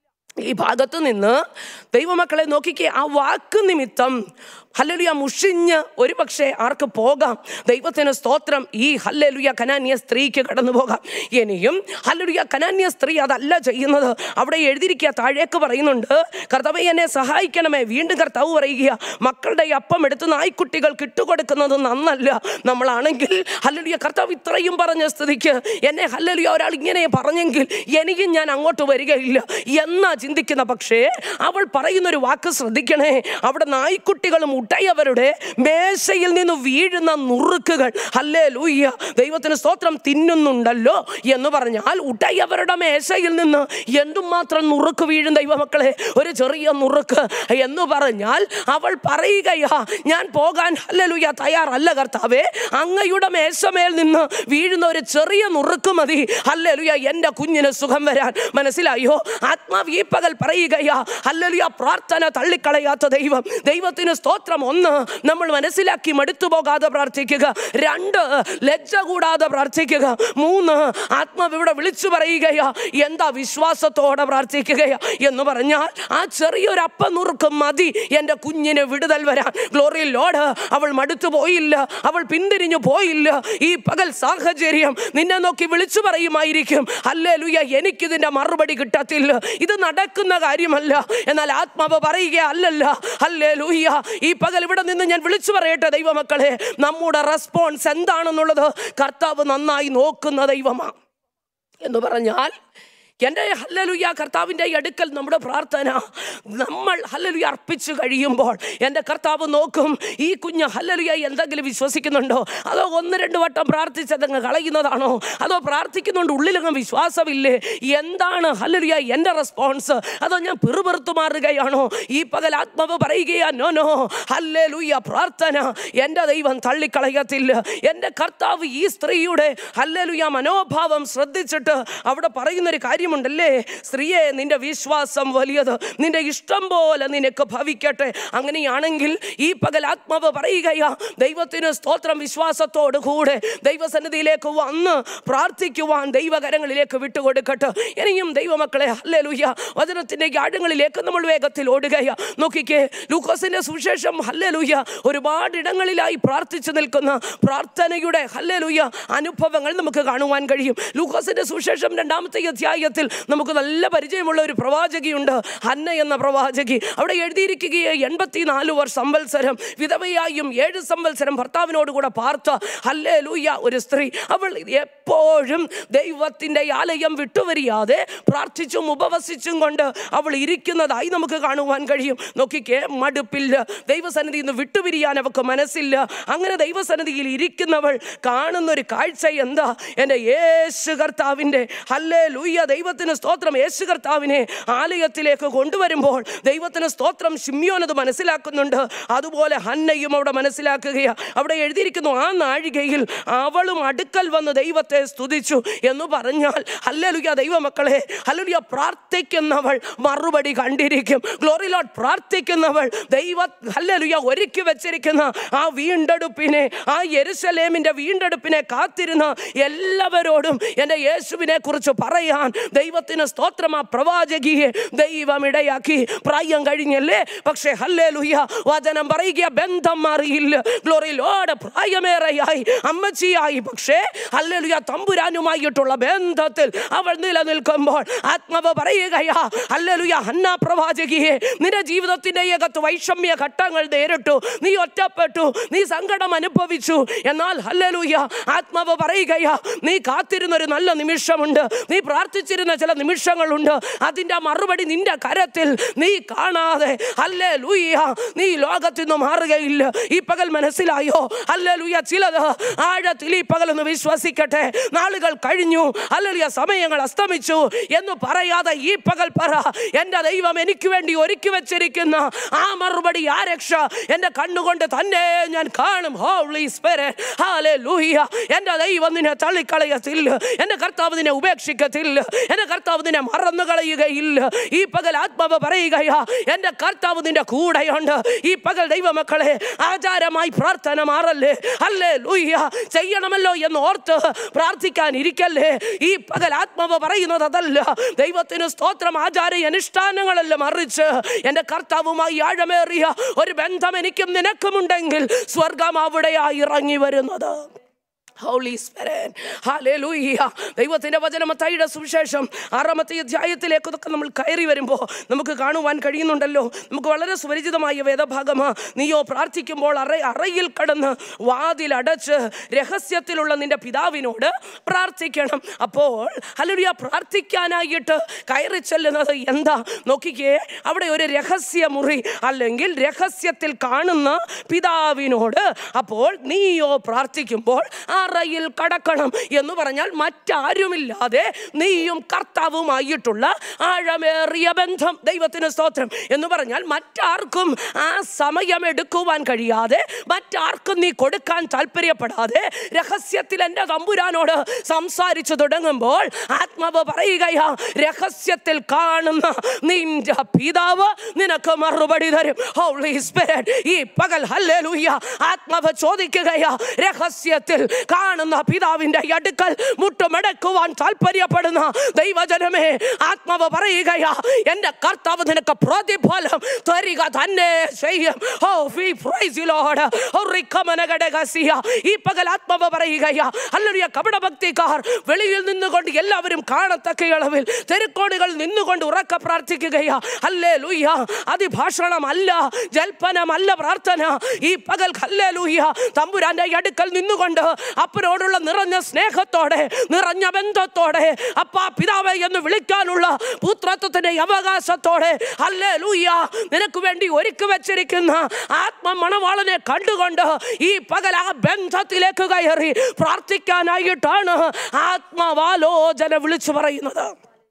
ഈ ഭാഗത്ത് നിന്ന് ദൈവമക്കളെ നോക്കിക്കേ ആ വാക്ക് നിമിത്തം ഹല്ലലുയ മുഷിഞ്ഞ് ഒരു പക്ഷേ ആർക്ക് പോകാം ദൈവത്തിന് സ്തോത്രം ഈ ഹല്ലലുയ കനാന്യ സ്ത്രീക്ക് കടന്നു പോകാം ഇനിയും ഹല്ലലുയ കനാന്യ സ്ത്രീ അതല്ല ചെയ്യുന്നത് അവിടെ എഴുതിയിരിക്കുക താഴേക്ക് പറയുന്നുണ്ട് കർത്താവെ എന്നെ സഹായിക്കണമേ വീണ്ടും കർത്താവ് പറയുക മക്കളുടെ അപ്പം എടുത്ത് നായ്ക്കുട്ടികൾക്ക് ഇട്ടുകൊടുക്കുന്നത് നന്നല്ല നമ്മളാണെങ്കിൽ ഹല്ലലുയ കർത്താവ് ഇത്രയും പറഞ്ഞ സ്ഥിതിക്ക് എന്നെ ഹല്ലലുയ ഒരാൾ ഇങ്ങനെ പറഞ്ഞെങ്കിൽ എനിക്കും ഞാൻ അങ്ങോട്ട് വരികയില്ല എന്നാ ചിന്തിക്കുന്ന പക്ഷേ അവൾ പറയുന്നൊരു വാക്ക് ശ്രദ്ധിക്കണേ അവിടെ നായ്ക്കുട്ടികളും ഉടയവരുടെ മേശയിൽ നിന്ന് വീഴുന്ന നുറുക്കുകൾ ഹല്ലേ ലൂയ്യ ദൈവത്തിന് സ്തോത്രം തിന്നുന്നുണ്ടല്ലോ എന്ന് പറഞ്ഞാൽ ഉടയവരുടെ മേശയിൽ നിന്ന് എന്തുമാത്രം നുറുക്ക് വീഴും ദൈവമക്കളെ ഒരു ചെറിയ നുറുക്ക് എന്ന് പറഞ്ഞാൽ അവൾ പറയുകയാ ഞാൻ പോകാൻ ഹല്ലലുയ തയ്യാറല്ല കർത്താവേ അങ്ങയുടെ മേശമേൽ നിന്ന് വീഴുന്ന ഒരു ചെറിയ നുറുക്ക് മതി ഹല്ലലുയ എൻ്റെ കുഞ്ഞിന് സുഖം വരാൻ മനസ്സിലായോ ആത്മാവ് ഈ പകൽ പറയുകയാ ഹല്ലലുയ പ്രാർത്ഥന തള്ളിക്കളയാത്ത ദൈവം ദൈവത്തിന് സ്തോത്രം ഒന്ന് നമ്മൾ മനസ്സിലാക്കി മടുത്തു പോകാതെ പ്രാർത്ഥിക്കുക രണ്ട് ലജ്ജ കൂടാതെ പ്രാർത്ഥിക്കുക മൂന്ന് ആത്മാവ് ഇവിടെ വിളിച്ചു പറയുകയാ എന്താ വിശ്വാസത്തോടെ പ്രാർത്ഥിക്കുകയാ എന്ന് പറഞ്ഞാൽ ആ ചെറിയൊരു അപ്പം നുറുക്ക് മതി എൻ്റെ കുഞ്ഞിന് വിടുതൽ വരാൻ ഗ്ലോറി ലോഡ് അവൾ മടുത്തു പോയില്ല അവൾ പിന്തിരിഞ്ഞു പോയില്ല ഈ പകൽ സാഹചര്യം നിന്നെ നോക്കി വിളിച്ചു പറയുമായിരിക്കും അല്ലേ ലുയ എനിക്കിതിൻ്റെ മറുപടി കിട്ടത്തില്ല ഇത് നടക്കുന്ന കാര്യമല്ല എന്നാൽ ആത്മാവ് പറയുക അല്ലല്ല അല്ലേ ലൂയ്യ ഈ പകൽ ഇവിടെ നിന്ന് ഞാൻ വിളിച്ചു പറയട്ടെ ദൈവമക്കളെ നമ്മുടെ റെസ്പോൺസ് എന്താണെന്നുള്ളത് കർത്താവ് നന്നായി നോക്കുന്ന ദൈവമാണ് എന്ന് പറഞ്ഞാൽ എൻ്റെ ഹല്ലലുയ കർത്താവിൻ്റെ അടുക്കൽ നമ്മുടെ പ്രാർത്ഥന നമ്മൾ ഹല്ലലുയ അർപ്പിച്ചു കഴിയുമ്പോൾ എൻ്റെ കർത്താവ് നോക്കും ഈ കുഞ്ഞ് ഹല്ലലുയ എന്തെങ്കിലും വിശ്വസിക്കുന്നുണ്ടോ അതോ ഒന്ന് രണ്ട് വട്ടം പ്രാർത്ഥിച്ചതങ്ങ് കളയുന്നതാണോ അതോ പ്രാർത്ഥിക്കുന്നുണ്ട് ഉള്ളിലങ്ങ് വിശ്വാസമില്ലേ എന്താണ് ഹല്ലലുയ എൻ്റെ റെസ്പോൺസ് അതോ ഞാൻ പിറുപിറുത്തു മാറുകയാണോ ഈ പകൽ ആത്മാവ് പറയുകയാ നോ നോ ഹല്ലലുയ പ്രാർത്ഥന എൻ്റെ ദൈവം തള്ളിക്കളയത്തില്ല എൻ്റെ കർത്താവ് ഈ സ്ത്രീയുടെ ഹല്ലലുയ മനോഭാവം ശ്രദ്ധിച്ചിട്ട് അവിടെ പറയുന്നൊരു കാര്യമുണ്ടല്ലേ സ്ത്രീയെ നിന്റെ വിശ്വാസം വലിയത് നിന്റെ ഇഷ്ടം പോലെ നിനക്ക് ഭവിക്കട്ടെ അങ്ങനെയാണെങ്കിൽ ഈ പകൽ ആത്മാവ് പറയുകയാ ദൈവത്തിന് സ്തോത്രം വിശ്വാസത്തോട് കൂടെ ദൈവസന്നിധിയിലേക്ക് വന്ന് പ്രാർത്ഥിക്കുവാൻ ദൈവകരങ്ങളിലേക്ക് വിട്ടുകൊടുക്കട്ടെ ഇനിയും ദൈവമക്കളെ ഹല്ലേലൂയ വചനത്തിൻ്റെ ആഴങ്ങളിലേക്ക് നമ്മൾ വേഗത്തിൽ ഓടുകയാ നോക്കിക്കേ ലൂക്കോസിന്റെ സുവിശേഷം ഹല്ലേലൂയ ഒരുപാട് ഇടങ്ങളിലായി പ്രാർത്ഥിച്ചു നിൽക്കുന്ന പ്രാർത്ഥനയുടെ ഹല്ലേലൂയ അനുഭവങ്ങൾ നമുക്ക് കാണുവാൻ കഴിയും ലൂക്കോസിന്റെ സുവിശേഷം രണ്ടാമത്തെ അധ്യായത്തിൽ നമുക്ക് നല്ല പരിചയമുള്ള ഒരു പ്രവാചകിയുണ്ട് ഹന്ന എന്ന പ്രവാചകി അവിടെ എഴുതിയിരിക്കുകയെ എൺപത്തിനാല് വർഷം സംവത്സരം വിധവയായും ഏഴ് സംവത്സരം ഭർത്താവിനോട് കൂടെ പാർത്ത ഹല്ലേ ലൂയ ഒരു സ്ത്രീ അവൾ എപ്പോഴും ദൈവത്തിൻ്റെ ആലയം വിട്ടുവരിയാതെ പ്രാർത്ഥിച്ചും ഉപവസിച്ചും കൊണ്ട് അവൾ ഇരിക്കുന്നതായി നമുക്ക് കാണുവാൻ കഴിയും നോക്കിക്കേ മടുപ്പില്ല ദൈവസന്നിധിയിൽ നിന്ന് വിട്ടുപിരിയാൻ അവൾക്ക് മനസ്സില്ല അങ്ങനെ ദൈവസന്നിധിയിൽ ഇരിക്കുന്നവൾ കാണുന്ന ഒരു കാഴ്ച എന്താ എൻ്റെ യേശു കർത്താവിൻ്റെ ഹല്ലേ ലൂയ്യ ദൈവത്തിന് സ്തോത്രം യേശു കർത്താവിനെ ആലയത്തിലേക്ക് കൊണ്ടുവരുമ്പോൾ ദൈവത്തിന് സ്തോത്രം ഷിമ്യോനത് മനസ്സിലാക്കുന്നുണ്ട് അതുപോലെ ഹന്നയും അവിടെ മനസ്സിലാക്കുകയാണ് അവിടെ എഴുതിയിരിക്കുന്നു ആ നാഴികയിൽ അവളും അടുക്കൽ വന്ന് ദൈവത്തെ സ്തുതിച്ചു എന്ന് പറഞ്ഞാൽ ഹല്ലലുയ ദൈവമക്കളെ ഹല്ലലുയ പ്രാർത്ഥിക്കുന്നവൾ മറുപടി കണ്ടിരിക്കും ഗ്ലോറി ലോഡ് പ്രാർത്ഥിക്കുന്നവൾ ദൈവ ഹല്ലലുയ ഒരുക്കി വെച്ചിരിക്കുന്ന ആ വീണ്ടെടുപ്പിനെ ആ യെരുസലേമിന്റെ വീണ്ടെടുപ്പിനെ കാത്തിരുന്ന എല്ലാവരോടും എൻ്റെ യേശുവിനെ കുറിച്ച് പറയാൻ ദൈവത്തിന് സ്തോത്രം ആ പ്രവാചകിയെ ദൈവം ഇടയാക്കി പ്രായം കഴിഞ്ഞല്ലേ പക്ഷേ ഹല്ലേലൂയ വചനം പറയുക ബന്ധം മാറിയില്ല ഗ്ലോറി ലോഡ് പ്രായമേറെയായി അമ്മച്ചിയായി പക്ഷേ ഹല്ലേലൂയ തമ്പുരാനുമായിട്ടുള്ള ബന്ധത്തിൽ അവൾ നിലനിൽക്കുമ്പോൾ ആത്മാവ് പറയുകയാ ഹല്ലേലൂയ ഹന്ന പ്രവാചകിയെ നിന്റെ ജീവിതത്തിന്റെ ഏകത്ത് വൈഷമ്യ ഘട്ടങ്ങൾ നേരിട്ടു നീ ഒറ്റപ്പെട്ടു നീ സങ്കടം അനുഭവിച്ചു എന്നാൽ ഹല്ലേലൂയ ആത്മാവ് പറയുകയാ നീ കാത്തിരുന്ന ഒരു നല്ല നിമിഷമുണ്ട് നീ പ്രാർത്ഥിച്ചിരുന്ന കാത്തിരുന്ന ചില നിമിഷങ്ങളുണ്ട് അതിൻ്റെ മറുപടി നിന്റെ കരത്തിൽ നീ കാണാതെ അല്ലേ ലൂയ്യ നീ ലോകത്തിൽ നിന്ന് മാറുകയില്ല ഈ പകൽ മനസ്സിലായോ അല്ലേ ലൂയ ചിലത് ആഴത്തിൽ ഈ പകൽ ഒന്ന് വിശ്വസിക്കട്ടെ നാളുകൾ കഴിഞ്ഞു അല്ലെ സമയങ്ങൾ അസ്തമിച്ചു എന്ന് പറയാതെ ഈ പകൽ പറ എൻ്റെ ദൈവം എനിക്ക് വേണ്ടി ഒരുക്കി വെച്ചിരിക്കുന്ന ആ മറുപടി ആ രക്ഷ എൻ്റെ കണ്ണുകൊണ്ട് തന്നെ ഞാൻ കാണും ഹോളി സ്പിരിറ്റ് ഹല്ലേലൂയ എൻ്റെ ദൈവം നിന്നെ തള്ളിക്കളയത്തില്ല എൻ്റെ കർത്താവ് നിന്നെ ഉപേക്ഷിക്കത്തില്ല എൻ്റെ കർത്താവ് നിന്നെ മറന്നു കളയുകയില്ല ഈ പകൽ ആത്മാവ് പറയുകയാ എൻ്റെ കർത്താവ് നിന്റെ കൂടെയുണ്ട് ഈ പകൽ ദൈവമക്കളെ ആചാരമായി പ്രാർത്ഥന മാറല്ലേ അല്ലേ ലൂയ്യ ചെയ്യണമല്ലോ എന്ന് ഓർത്ത് പ്രാർത്ഥിക്കാൻ ഇരിക്കല്ലേ ഈ പകൽ ആത്മാവ് പറയുന്നത് അതല്ല ദൈവത്തിന് സ്തോത്രം ആചാര അനുഷ്ഠാനങ്ങളല്ല മറിച്ച് എൻ്റെ കർത്താവുമായി ആഴമേറിയ ഒരു ബന്ധം എനിക്കും നിനക്കുമുണ്ടെങ്കിൽ സ്വർഗം അവിടെയാ ഇറങ്ങി വരുന്നത് ഹോളി സ്പിരിറ്റ് ഹല്ലേലൂയ ദൈവത്തിൻ്റെ വചനം മത്തായിയുടെ സുവിശേഷം ആറാമത്തെ അധ്യായത്തിലേക്ക് ഇതൊക്കെ നമ്മൾ കയറി വരുമ്പോൾ നമുക്ക് കാണുവാൻ കഴിയുന്നുണ്ടല്ലോ നമുക്ക് വളരെ സുപരിചിതമായ വേദഭാഗമാ നീയോ പ്രാർത്ഥിക്കുമ്പോൾ അറ അറയിൽ കടന്ന് വാതിലടച്ച് രഹസ്യത്തിലുള്ള നിന്റെ പിതാവിനോട് പ്രാർത്ഥിക്കണം അപ്പോൾ ഹല്ലേലൂയ പ്രാർത്ഥിക്കാനായിട്ട് കയറി ചെല്ലുന്നത് എന്താ നോക്കിക്കേ അവിടെ ഒരു രഹസ്യ മുറി അല്ലെങ്കിൽ രഹസ്യത്തിൽ കാണുന്ന പിതാവിനോട് അപ്പോൾ നീയോ പ്രാർത്ഥിക്കുമ്പോൾ അറയിൽ കടക്കണം എന്ന് പറഞ്ഞാൽ മറ്റാരുമില്ലാതെ നീയും കർത്താവുമായിട്ടുള്ള ആഴമേറിയ ബന്ധം ദൈവത്തിന് സ്തോത്രം എന്ന് പറഞ്ഞാൽ മറ്റാർക്കും ആ സമയം എടുക്കുവാൻ കഴിയാതെ മറ്റാർക്കും നീ കൊടുക്കാൻ താല്പര്യപ്പെടാതെ രഹസ്യത്തിൽ എൻ്റെ തമ്പുരാനോട് സംസാരിച്ചു തുടങ്ങുമ്പോൾ ആത്മാവ് പറയുകയാ രഹസ്യത്തിൽ കാണുന്ന നിന്റെ പിതാവ് നിനക്ക് മറുപടി തരും ഹോളി സ്പിരിറ്റ് ഈ പകൽ ഹല്ലേലൂയ ആത്മാവ് ചോദിക്കുകയാ രഹസ്യത്തിൽ കാണുന്ന പിതാവിന്റെ അടുക്കൽ മുട്ടുമടക്കുവാൻ താല്പര്യപ്പെടുന്ന ദൈവജനമേ ആത്മാവ് പറയുകയാ എൻ്റെ കർത്താവ് നിനക്ക് പ്രതിഫലം തരിക തന്നെ ചെയ്യും oh we praise Lord oh റിക്കമനകടകസിയ ഈ പകൽ ആത്മാവ് പറയുകയാ അല്ലൊരു കപടഭക്തിക്കാർ വെളിയിൽ നിന്നുകൊണ്ട് എല്ലാവരും കാണത്തക്ക അളവിൽ തെരുക്കോടുകൾ നിന്നുകൊണ്ട് ഉറക്ക പ്രാർത്ഥിക്കുകയാ അല്ലേ ലൂയ്യ അതിഭാഷണമല്ല ജൽപ്പനമല്ല പ്രാർത്ഥന ഈ പകൽ ഹല്ലേ ലൂയ്യ തമ്പുരാന്റെ അടുക്കൽ നിന്നുകൊണ്ട് അപ്പനോടുള്ള നിറഞ്ഞ സ്നേഹത്തോടെ നിറഞ്ഞ ബന്ധത്തോടെ അപ്പാ പിതാവേ എന്ന് വിളിക്കാനുള്ള പുത്രത്വത്തിന്റെ അവകാശത്തോടെ അല്ലേ ലൂയ്യ നിനക്ക് വേണ്ടി ഒരുക്കി വെച്ചിരിക്കുന്ന ആത്മ മണവാളനെ കണ്ടുകൊണ്ട് ഈ പകൽ ആ ബന്ധത്തിലേക്ക് കയറി പ്രാർത്ഥിക്കാനായിട്ടാണ് ആത്മാവാലോചന വിളിച്ചു പറയുന്നത്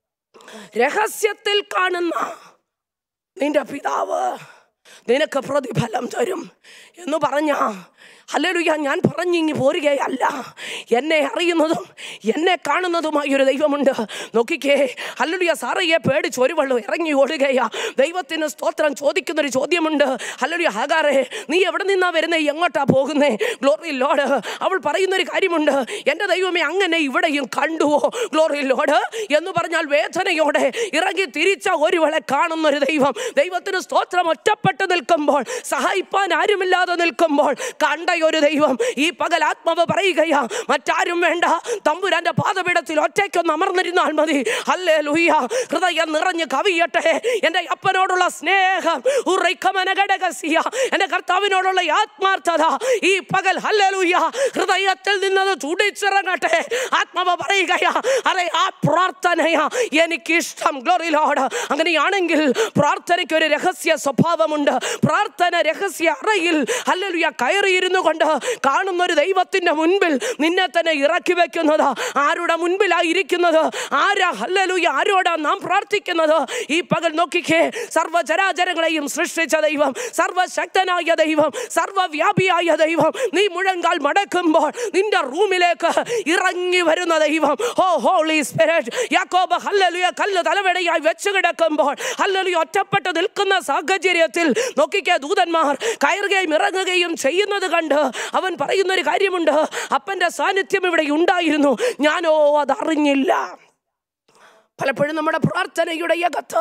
രഹസ്യത്തിൽ കാണുന്ന നിന്റെ പിതാവ് നിനക്ക് പ്രതിഫലം തരും എന്ന് പറഞ്ഞ ഹല്ലേലൂയ ഞാൻ പറഞ്ഞിങ്ങി പോരുകയല്ല എന്നെ അറിയുന്നതും എന്നെ കാണുന്നതുമായ ഒരു ദൈവമുണ്ട് നോക്കിക്കേ ഹല്ലേലൂയ സാറയെ പേടിച്ച് ഒരു വെള്ളം ഇറങ്ങി ഓടുകയാ ദൈവത്തിന് സ്തോത്രം ചോദിക്കുന്ന ഒരു ചോദ്യമുണ്ട് ഹല്ലേലൂയ ഹാഗാറെ നീ എവിടെ നിന്നാ വരുന്നേ എങ്ങോട്ടാ പോകുന്നേ ഗ്ലോറി ലോഡ് അവൾ പറയുന്ന ഒരു കാര്യമുണ്ട് എൻ്റെ ദൈവമേ അങ്ങനെ ഇവിടെയും കണ്ടുവോ ഗ്ലോറി ലോഡ് എന്ന് പറഞ്ഞാൽ വേദനയോടെ ഇറങ്ങി തിരിച്ച ഒരുവളെ കാണുന്ന ഒരു ദൈവം ദൈവത്തിന് സ്തോത്രം ഒറ്റപ്പെട്ട് നിൽക്കുമ്പോൾ സഹായിപ്പാൻ ആരുമില്ലാതെ നിൽക്കുമ്പോൾ കണ്ട ഒരു ദൈവം ഈ പകൽ ആത്മാവ് പറയുകയാ മറ്റാരും വേണ്ട തമ്പുരാന്റെ പാദപീഠത്തിൽ ഒറ്റയ്ക്കൊന്ന് അമർന്നിരുന്നാൽ മതി അല്ലേ ലൂയ ഹൃദയം നിറഞ്ഞ് കവിയട്ടെ എൻ്റെ അപ്പനോടുള്ള സ്നേഹം ഉറൈക്കമനഘടകസിയ എൻ്റെ കർത്താവിനോടുള്ള ആത്മാർത്ഥത ഈ പകൽ ഹല്ലേലൂയ ഹൃദയത്തിൽ നിന്നത് തുടിച്ചിറങ്ങട്ടെ ആത്മാവ് പറയുകയാ അതെ ആ പ്രാർത്ഥനയാ എനിക്കിഷ്ടം ഗ്ലോറിലോട് അങ്ങനെയാണെങ്കിൽ പ്രാർത്ഥനയ്ക്ക് ഒരു രഹസ്യ സ്വഭാവമുണ്ട് പ്രാർത്ഥന രഹസ്യ അറയിൽ ഹല്ലേലൂയ കയറിയിരുന്നു കൊണ്ട് കാണുന്ന ഒരു ദൈവത്തിന്റെ മുൻപിൽ നിന്നെ തന്നെ ഇറക്കി വെക്കുന്നത് ആരുടെ മുൻപിലായിരിക്കുന്നത് ആരാ ഹല്ലേലൂയ ആരോടാ നാം പ്രാർത്ഥിക്കുന്നത് ഈ പകൽ നോക്കിക്കേ സർവ്വചരാചരങ്ങളെയും സൃഷ്ടിച്ച ദൈവം സർവശക്തനായ ദൈവം സർവവ്യാപിയായ ദൈവം നീ മുഴങ്കാൽ മടക്കുമ്പോൾ നിന്റെ റൂമിലേക്ക് ഇറങ്ങി വരുന്ന ദൈവം ഓ ഹോളി സ്പിരിറ്റ് യാക്കോബ് ഹല്ലേലൂയ കല്ല് തലവെടയായി വെച്ച് കിടക്കുമ്പോൾ ഹല്ലേലൂയ ഒറ്റപ്പെട്ട് നിൽക്കുന്ന സാഹചര്യത്തിൽ നോക്കിക്കേ ദൂതന്മാർ കയറുകയും ഇറങ്ങുകയും ചെയ്യുന്നത് കണ്ട് അവൻ പറയുന്ന ഒരു കാര്യമുണ്ട് അപ്പന്റെ സാന്നിധ്യം ഇവിടെ ഉണ്ടായിരുന്നു ഞാനോ അതറിഞ്ഞില്ല പലപ്പോഴും നമ്മുടെ പ്രാർത്ഥനയുടെ അകത്ത്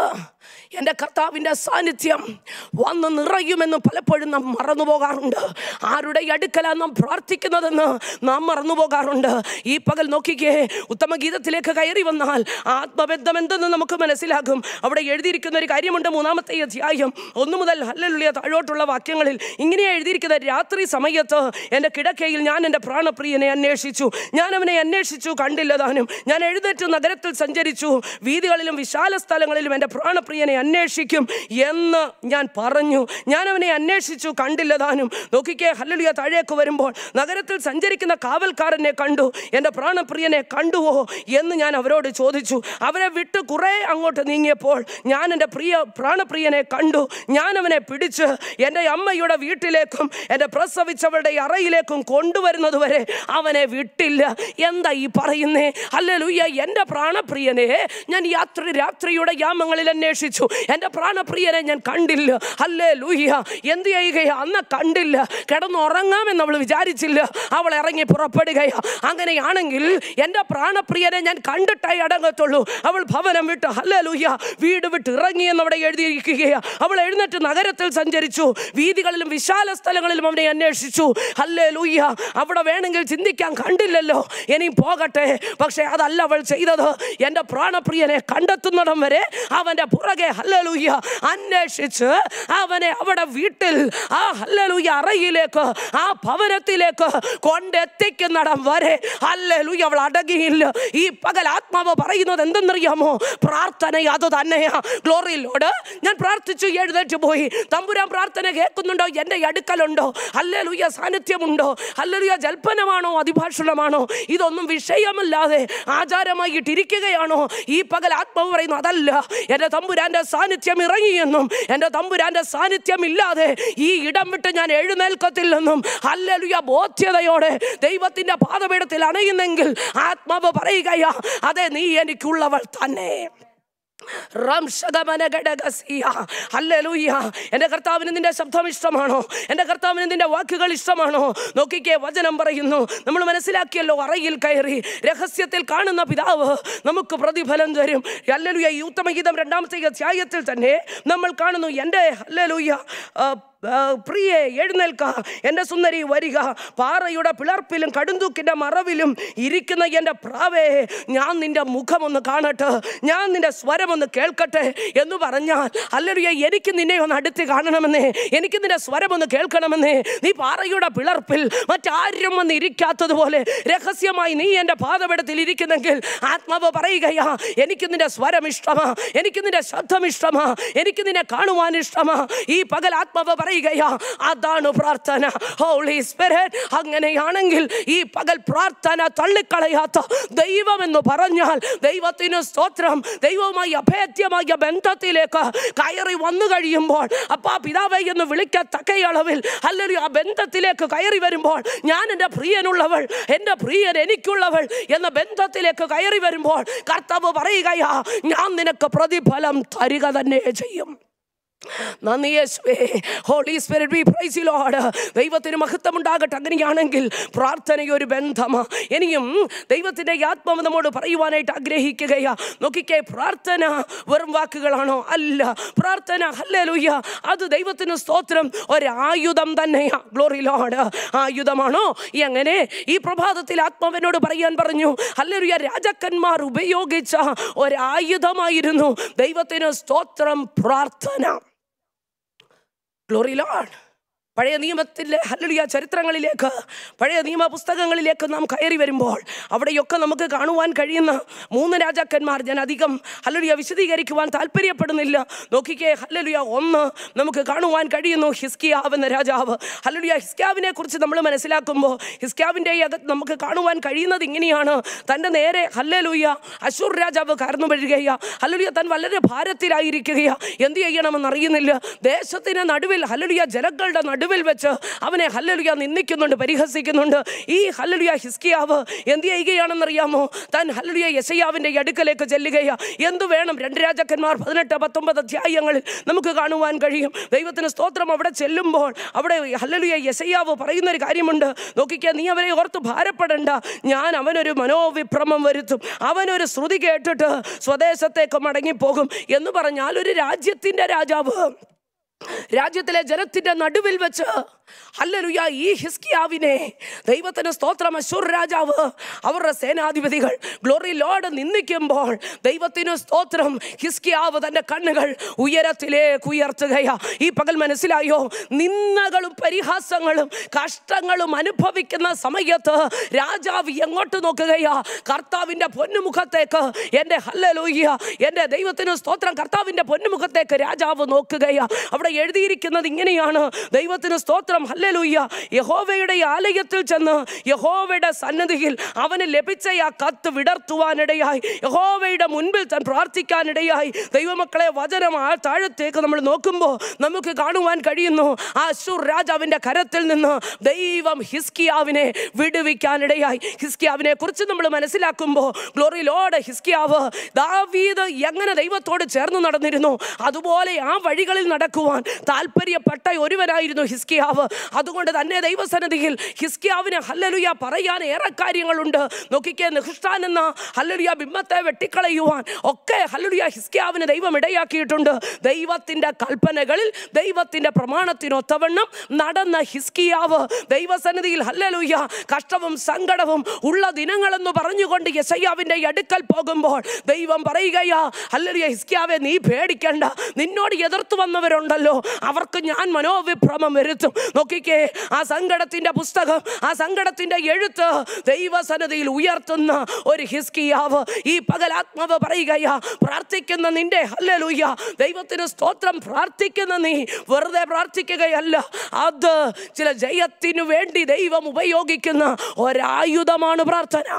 എൻ്റെ കർത്താവിൻ്റെ സാന്നിധ്യം വന്ന് നിറയുമെന്ന് പലപ്പോഴും നാം മറന്നു പോകാറുണ്ട് ആരുടെ അടുക്കലാണ് നാം പ്രാർത്ഥിക്കുന്നതെന്ന് നാം മറന്നു പോകാറുണ്ട് ഈ പകൽ നോക്കിക്കേ ഉത്തമ ഗീതത്തിലേക്ക് കയറി വന്നാൽ ആത്മബന്ധം എന്തെന്ന് നമുക്ക് മനസ്സിലാകും അവിടെ എഴുതിയിരിക്കുന്ന ഒരു കാര്യമുണ്ട് മൂന്നാമത്തെ അധ്യായം ഒന്നു മുതൽ ഹല്ലുള്ളിയ താഴോട്ടുള്ള വാക്യങ്ങളിൽ ഇങ്ങനെയാണ് എഴുതിയിരിക്കുന്നത് രാത്രി സമയത്ത് എൻ്റെ കിടക്കയിൽ ഞാൻ എൻ്റെ പ്രാണപ്രിയനെ അന്വേഷിച്ചു ഞാൻ അവനെ അന്വേഷിച്ചു കണ്ടില്ല താനും ഞാൻ എഴുന്നേറ്റ് നഗരത്തിൽ സഞ്ചരിച്ചു വീതികളിലും വിശാല സ്ഥലങ്ങളിലും എൻ്റെ പ്രാണപ്രിയനെ അന്വേഷിക്കും എന്ന് ഞാൻ പറഞ്ഞു ഞാൻ അവനെ അന്വേഷിച്ചു കണ്ടില്ല താനും നോക്കിക്കേ ഹല്ലുലിയ താഴേക്ക് വരുമ്പോൾ നഗരത്തിൽ സഞ്ചരിക്കുന്ന കാവൽക്കാരനെ കണ്ടു എൻ്റെ പ്രാണപ്രിയനെ കണ്ടുവോ എന്ന് ഞാൻ അവരോട് ചോദിച്ചു അവരെ വിട്ട് കുറേ അങ്ങോട്ട് നീങ്ങിയപ്പോൾ ഞാൻ എൻ്റെ പ്രിയ പ്രാണപ്രിയനെ കണ്ടു ഞാൻ അവനെ പിടിച്ച് എൻ്റെ അമ്മയുടെ വീട്ടിലേക്കും എൻ്റെ പ്രസവിച്ചവളുടെ അറയിലേക്കും കൊണ്ടുവരുന്നത് വരെ അവനെ വിട്ടില്ല എന്താ ഈ പറയുന്നേ അല്ലലുയ്യ എൻ്റെ പ്രാണപ്രിയനെ ഞാൻ യാത്ര രാത്രിയുടെ യാമങ്ങളിൽ അന്വേഷിച്ചു എൻ്റെ പ്രാണപ്രിയനെ ഞാൻ കണ്ടില്ല അല്ലേ ലൂയ്യ എന്ത് ചെയ്യുകയാ അന്ന് കണ്ടില്ല കിടന്നുറങ്ങാമെന്ന് അവൾ വിചാരിച്ചില്ല അവൾ ഇറങ്ങി പുറപ്പെടുകയാ അങ്ങനെയാണെങ്കിൽ എൻ്റെ പ്രാണപ്രിയനെ ഞാൻ കണ്ടിട്ടായി അടങ്ങത്തുള്ളൂ അവൾ ഭവനം വിട്ട് അല്ലേ ലൂയ്യ വീട് വിട്ട് ഇറങ്ങിയെന്ന് അവിടെ എഴുതിയിരിക്കുകയാ അവൾ എഴുന്നേറ്റ് നഗരത്തിൽ സഞ്ചരിച്ചു വീതികളിലും വിശാല സ്ഥലങ്ങളിലും അവനെ അന്വേഷിച്ചു അല്ലേ ലൂയ്യ അവിടെ വേണമെങ്കിൽ ചിന്തിക്കാൻ കണ്ടില്ലല്ലോ ഇനിയും പോകട്ടെ പക്ഷേ അതല്ല അവൾ ചെയ്തത് എൻ്റെ പ്രാണപ്രിയനെ കണ്ടെത്തുന്നിടം വരെ അവൻ്റെ പുറകെ ഹല്ലലൂയ അന്വേഷിച്ച് അവനെ അവിടെ വീട്ടിൽ ആ ഹല്ലലൂയ അറയിലേക്ക് ആ ഭവനത്തിലേക്ക് കൊണ്ടെത്തിക്കുന്നിടം വരെ ഹല്ലലൂയ അവൾ അടങ്ങിയില്ല ഈ പകൽ ആത്മാവ് പറയുന്നത് എന്തെന്നറിയാമോ പ്രാർത്ഥന അത് തന്നെയാ ഗ്ലോറിയിലോട് ഞാൻ പ്രാർത്ഥിച്ചു എഴുന്നേറ്റ് പോയി തമ്പുരാൻ പ്രാർത്ഥന കേൾക്കുന്നുണ്ടോ എൻ്റെ അടുക്കലുണ്ടോ ഹല്ലലൂയ സാന്നിധ്യമുണ്ടോ ഹല്ലലൂയ ജൽപ്പനമാണോ അതിഭാഷണമാണോ ഇതൊന്നും വിഷയമല്ലാതെ ആചാരമായിട്ടിരിക്കുകയാണോ ഈ പകൽ ആത്മാവ് പറയുന്നു അതല്ല എൻ്റെ തമ്പുരാൻ്റെ സാന്നിധ്യം ഇറങ്ങിയെന്നും എൻ്റെ തമ്പുരാൻ്റെ സാന്നിധ്യം ഇല്ലാതെ ഈ ഇടം വിട്ട് ഞാൻ എഴുന്നേൽക്കത്തില്ലെന്നും ഹല്ലലുയ ബോധ്യതയോടെ ദൈവത്തിൻ്റെ പാതപീഠത്തിൽ അണയുന്നെങ്കിൽ ആത്മാവ് പറയുകയാ അതെ നീ എനിക്കുള്ളവൾ തന്നെ റംശകമനഘടകസിയ. ഹല്ലേലൂയ. എൻ്റെ കർത്താവിന് നിന്റെ ശബ്ദം ഇഷ്ടമാണോ എൻ്റെ കർത്താവിന് നിന്റെ വാക്കുകൾ ഇഷ്ടമാണോ നോക്കിക്കേ വചനം പറയുന്നു നമ്മൾ മനസ്സിലാക്കിയല്ലോ അറയിൽ കയറി രഹസ്യത്തിൽ കാണുന്ന പിതാവ് നമുക്ക് പ്രതിഫലം തരും ഹല്ലേലൂയ ഈ ഉത്തമഗീതം രണ്ടാമത്തെ അധ്യായത്തിൽ തന്നെ നമ്മൾ കാണുന്നു എൻ്റെ ഹല്ലേലൂയ ആ, ആ, പ്രിയേ എഴുന്നേൽക്ക എൻ്റെ സുന്ദരി വരിക പാറയുടെ പിളർപ്പിലും കടുന്തൂക്കിൻ്റെ മറവിലും ഇരിക്കുന്ന എൻ്റെ പ്രാവേ ഞാൻ നിന്റെ മുഖമൊന്ന് കാണട്ടെ ഞാൻ നിന്റെ സ്വരമൊന്ന് കേൾക്കട്ടെ എന്ന് പറഞ്ഞാൽ അല്ലറിയ എനിക്ക് നിന്നെ ഒന്ന് അടുത്ത് കാണണമെന്നേ എനിക്ക് നിന്റെ സ്വരമൊന്ന് കേൾക്കണമെന്നേ നീ പാറയുടെ പിളർപ്പിൽ മറ്റാരും വന്ന് ഇരിക്കാത്തതുപോലെ രഹസ്യമായി നീ എൻ്റെ പാതപടത്തിൽ ഇരിക്കുന്നെങ്കിൽ ആത്മാവ് പറയുകയാ എനിക്ക് നിന്റെ സ്വരം ഇഷ്ടമാ എനിക്ക് നിന്റെ ശബ്ദം ഇഷ്ടമാ എനിക്ക് നിന്നെ കാണുവാൻ ഇഷ്ടമാ ഈ പകൽ ആത്മാവ് പറയുകയാ അതാണ് പ്രാർത്ഥന ഹോളി സ്പിരിറ്റ് അങ്ങനെയാണെങ്കിൽ ഈ പകൽ പ്രാർത്ഥന തള്ളിക്കളയാത്ത ദൈവം എന്ന് പറഞ്ഞാൽ ദൈവത്തിന് സ്തോത്രം ദൈവവുമായി അഭേദ്യമായ ബന്ധത്തിലേക്ക് കയറി വന്നു കഴിയുമ്പോൾ അപ്പാ പിതാവേ എന്ന് വിളിക്കത്തക്ക അളവിൽ അല്ലെങ്കിൽ ആ ബന്ധത്തിലേക്ക് കയറി വരുമ്പോൾ ഞാൻ എൻ്റെ പ്രിയനുള്ളവൾ എൻ്റെ പ്രിയൻ എനിക്കുള്ളവൾ എന്ന ബന്ധത്തിലേക്ക് കയറി വരുമ്പോൾ കർത്താവ് പറയുകയാ ഞാൻ നിനക്ക് പ്രതിഫലം തരിക തന്നെ ചെയ്യും നന്ദി യേശുവേ holy spirit we praise Lord ദൈവത്തിന് മഹത്വം ഉണ്ടാകട്ടെ അങ്ങനെയാണെങ്കിൽ പ്രാർത്ഥനയൊരു ബന്ധമാ ഇനിയും ദൈവത്തിൻ്റെ ആത്മാവ് നമ്മോട് പറയുവാനായിട്ട് ആഗ്രഹിക്കുകയാ നോക്കിക്കേ പ്രാർത്ഥന വെറും വാക്കുകളാണോ അല്ല പ്രാർത്ഥന ഹല്ലേലൂയ അത് ദൈവത്തിന് സ്തോത്രം ഒരായുധം തന്നെയാ ഗ്ലോറി ലോർഡ് ആയുധമാണോ എങ്ങനെ ഈ പ്രഭാതത്തിൽ ആത്മാവിനോട് പറയാൻ പറഞ്ഞു ഹല്ലേലൂയ രാജാക്കന്മാർ ഉപയോഗിച്ച ഒരായുധമായിരുന്നു ദൈവത്തിന് സ്തോത്രം പ്രാർത്ഥന ഗ്ലോറി ലോർഡ് പഴയ നിയമത്തിലെ ഹല്ലുലിയ ചരിത്രങ്ങളിലേക്ക് പഴയ നിയമ പുസ്തകങ്ങളിലേക്ക് നാം കയറി വരുമ്പോൾ അവിടെയൊക്കെ നമുക്ക് കാണുവാൻ കഴിയുന്ന മൂന്ന് രാജാക്കന്മാർ ഞാൻ അധികം ഹല്ലുലിയ വിശദീകരിക്കുവാൻ താല്പര്യപ്പെടുന്നില്ല നോക്കിക്കേ ഹല്ലുലിയ ഒന്ന് നമുക്ക് കാണുവാൻ കഴിയുന്നു ഹിസ്കിയാവ് എന്ന രാജാവ് ഹല്ലുലിയ ഹിസ്കിയാവിനെ കുറിച്ച് നമ്മൾ മനസ്സിലാക്കുമ്പോൾ ഹിസ്കിയാവിൻ്റെ അകത്ത് നമുക്ക് കാണുവാൻ കഴിയുന്നത് ഇങ്ങനെയാണ് തൻ്റെ നേരെ ഹല്ലേലൂയ അശൂർ രാജാവ് കടന്നു വരികയാ ഹല്ലുലിയ താൻ വളരെ ഭാരത്തിലായിരിക്കുകയാ എന്ത് ചെയ്യണമെന്ന് അറിയുന്നില്ല ദേശത്തിന് നടുവിൽ ഹല്ലുലിയ ജനങ്ങളുടെ നടുവിൽ നടുവിൽ വെച്ച് അവനെ ഹല്ലലുയ നിന്ദിക്കുന്നുണ്ട് പരിഹസിക്കുന്നുണ്ട് ഈ ഹല്ലലുയ ഹിസ്കിയാവ് എന്ത് ചെയ്യുകയാണെന്നറിയാമോ താൻ ഹല്ലലുയ യശയാവിൻ്റെ അടുക്കലേക്ക് ചെല്ലുകയാ എന്തു വേണം രണ്ട് രാജാക്കന്മാർ പതിനെട്ട് പത്തൊമ്പത് അധ്യായങ്ങളിൽ നമുക്ക് കാണുവാൻ കഴിയും ദൈവത്തിന് സ്തോത്രം അവിടെ ചെല്ലുമ്പോൾ അവിടെ ഹല്ലലുയ യശയാവ് പറയുന്ന ഒരു കാര്യമുണ്ട് നോക്കിക്കുക നീ അവരെ ഓർത്ത് ഭാരപ്പെടണ്ട ഞാൻ അവനൊരു മനോവിഭ്രമം വരുത്തും അവനൊരു ശ്രുതി കേട്ടിട്ട് സ്വദേശത്തേക്ക് മടങ്ങിപ്പോകും എന്ന് പറഞ്ഞാൽ ഒരു രാജ്യത്തിൻ്റെ രാജാവ് രാജ്യത്തിലെ ജനത്തിന്റെ നടുവിൽ വെച്ച് ഹല്ലേലൂയ ഈ ഹിസ്കിയാവിനെ ദൈവത്തിന് സ്തോത്രം അശൂർ രാജാവ് അവരുടെ സേനാധിപതികൾ ഗ്ലോറി ലോഡ് നിന്ദിക്കുമ്പോൾ ദൈവത്തിന് സ്തോത്രം ഹിസ്കിയാവ് തന്റെ കണ്ണുകൾ ഉയരത്തിലേക്ക് ഉയർത്തുകയാ ഈ പകൽ മനസ്സിലായോ നിന്ദകളും പരിഹാസങ്ങളും കഷ്ടങ്ങളും അനുഭവിക്കുന്ന സമയത്ത് രാജാവ് എങ്ങോട്ട് നോക്കുകയാ കർത്താവിന്റെ പൊന്നുമുഖത്തേക്ക് എൻ്റെ ഹല്ലലൂയ്യ എൻ്റെ ദൈവത്തിന് സ്തോത്രം കർത്താവിന്റെ പൊന്നുമുഖത്തേക്ക് രാജാവ് നോക്കുകയാ അവിടെ എഴുതിയിരിക്കുന്നത് ഇങ്ങനെയാണ് ദൈവത്തിന് സ്തോത്രം ഹല്ലലൂയ്യ യഹോവയുടെ ആലയത്തിൽ ചെന്ന് യഹോവയുടെ സന്നദ്ധിയിൽ അവന് ലഭിച്ച ആ കത്ത് വിടർത്തുവാനിടയായി യഹോവയുടെ മുൻപിൽ താൻ പ്രാർത്ഥിക്കാനിടയായി ദൈവമക്കളെ വചനം ആ താഴത്തേക്ക് നമ്മൾ നോക്കുമ്പോൾ നമുക്ക് കാണുവാൻ കഴിയുന്നു ആ അശൂർ രാജാവിൻ്റെ കരത്തിൽ നിന്ന് ദൈവം ഹിസ്കിയാവിനെ വിടുവിക്കാനിടയായി ഹിസ്കിയാവിനെ കുറിച്ച് നമ്മൾ മനസ്സിലാക്കുമ്പോൾ ഗ്ലോറി ലോഡ് ഹിസ്കിയാവ് ദാവീദ് എങ്ങനെ ദൈവത്തോട് ചേർന്ന് നടന്നിരുന്നു അതുപോലെ ആ വഴികളിൽ നടക്കുവാൻ താല്പര്യപ്പെട്ട ഒരുവനായിരുന്നു ഹിസ്കിയാവ് അതുകൊണ്ട് തന്നെ ദൈവസന്നിധിയിൽ ഹിസ്കിയാവിന് ഹല്ലലുയ പറയാൻ ഏറെ കാര്യങ്ങളുണ്ട് നോക്കിക്കേ നിഹുഷ്ടാൻ എന്ന ഹല്ലലുയ ബിംബത്തെ വെട്ടിക്കളയുവാൻ ഒക്കെ ഹല്ലലുയ ഹിസ്കിയാവിന് ദൈവം ഇടയാക്കിയിട്ടുണ്ട് ദൈവത്തിൻ്റെ കൽപ്പനകളിൽ ദൈവത്തിൻ്റെ പ്രമാണത്തിനൊത്തവണ്ണം നടന്ന ഹിസ്കിയാവ് ദൈവസന്നിധിയിൽ ഹല്ലലുയ കഷ്ടവും സങ്കടവും ഉള്ള ദിനങ്ങളെന്ന് പറഞ്ഞുകൊണ്ട് യശയ്യാവിൻ്റെ അടുക്കൽ പോകുമ്പോൾ ദൈവം പറയുകയാ ഹല്ലലുയ ഹിസ്കിയാവെ നീ പേടിക്കണ്ട നിന്നോട് എതിർത്ത് വന്നവരുണ്ടല്ലോ അവർക്ക് ഞാൻ മനോവിഭ്രമം വരുത്തും നോക്കിക്കേ ആ സങ്കടത്തിന്റെ പുസ്തകം ആ സങ്കടത്തിന്റെ എഴുത്ത് ദൈവസന്നിധിയിൽ ഉയർത്തുന്ന ഒരു ഹിസ്കിയാവ് ഈ പകലാത്മാവ് പറയുകയാ പ്രാർത്ഥിക്കുന്ന നിന്റെ ഹല്ലലൂയ ദൈവത്തിന് സ്തോത്രം പ്രാർത്ഥിക്കുന്ന നീ വെറുതെ പ്രാർത്ഥിക്കുകയല്ല അത് ചില ജയത്തിനു വേണ്ടി ദൈവം ഉപയോഗിക്കുന്ന ഒരായുധമാണ് പ്രാർത്ഥന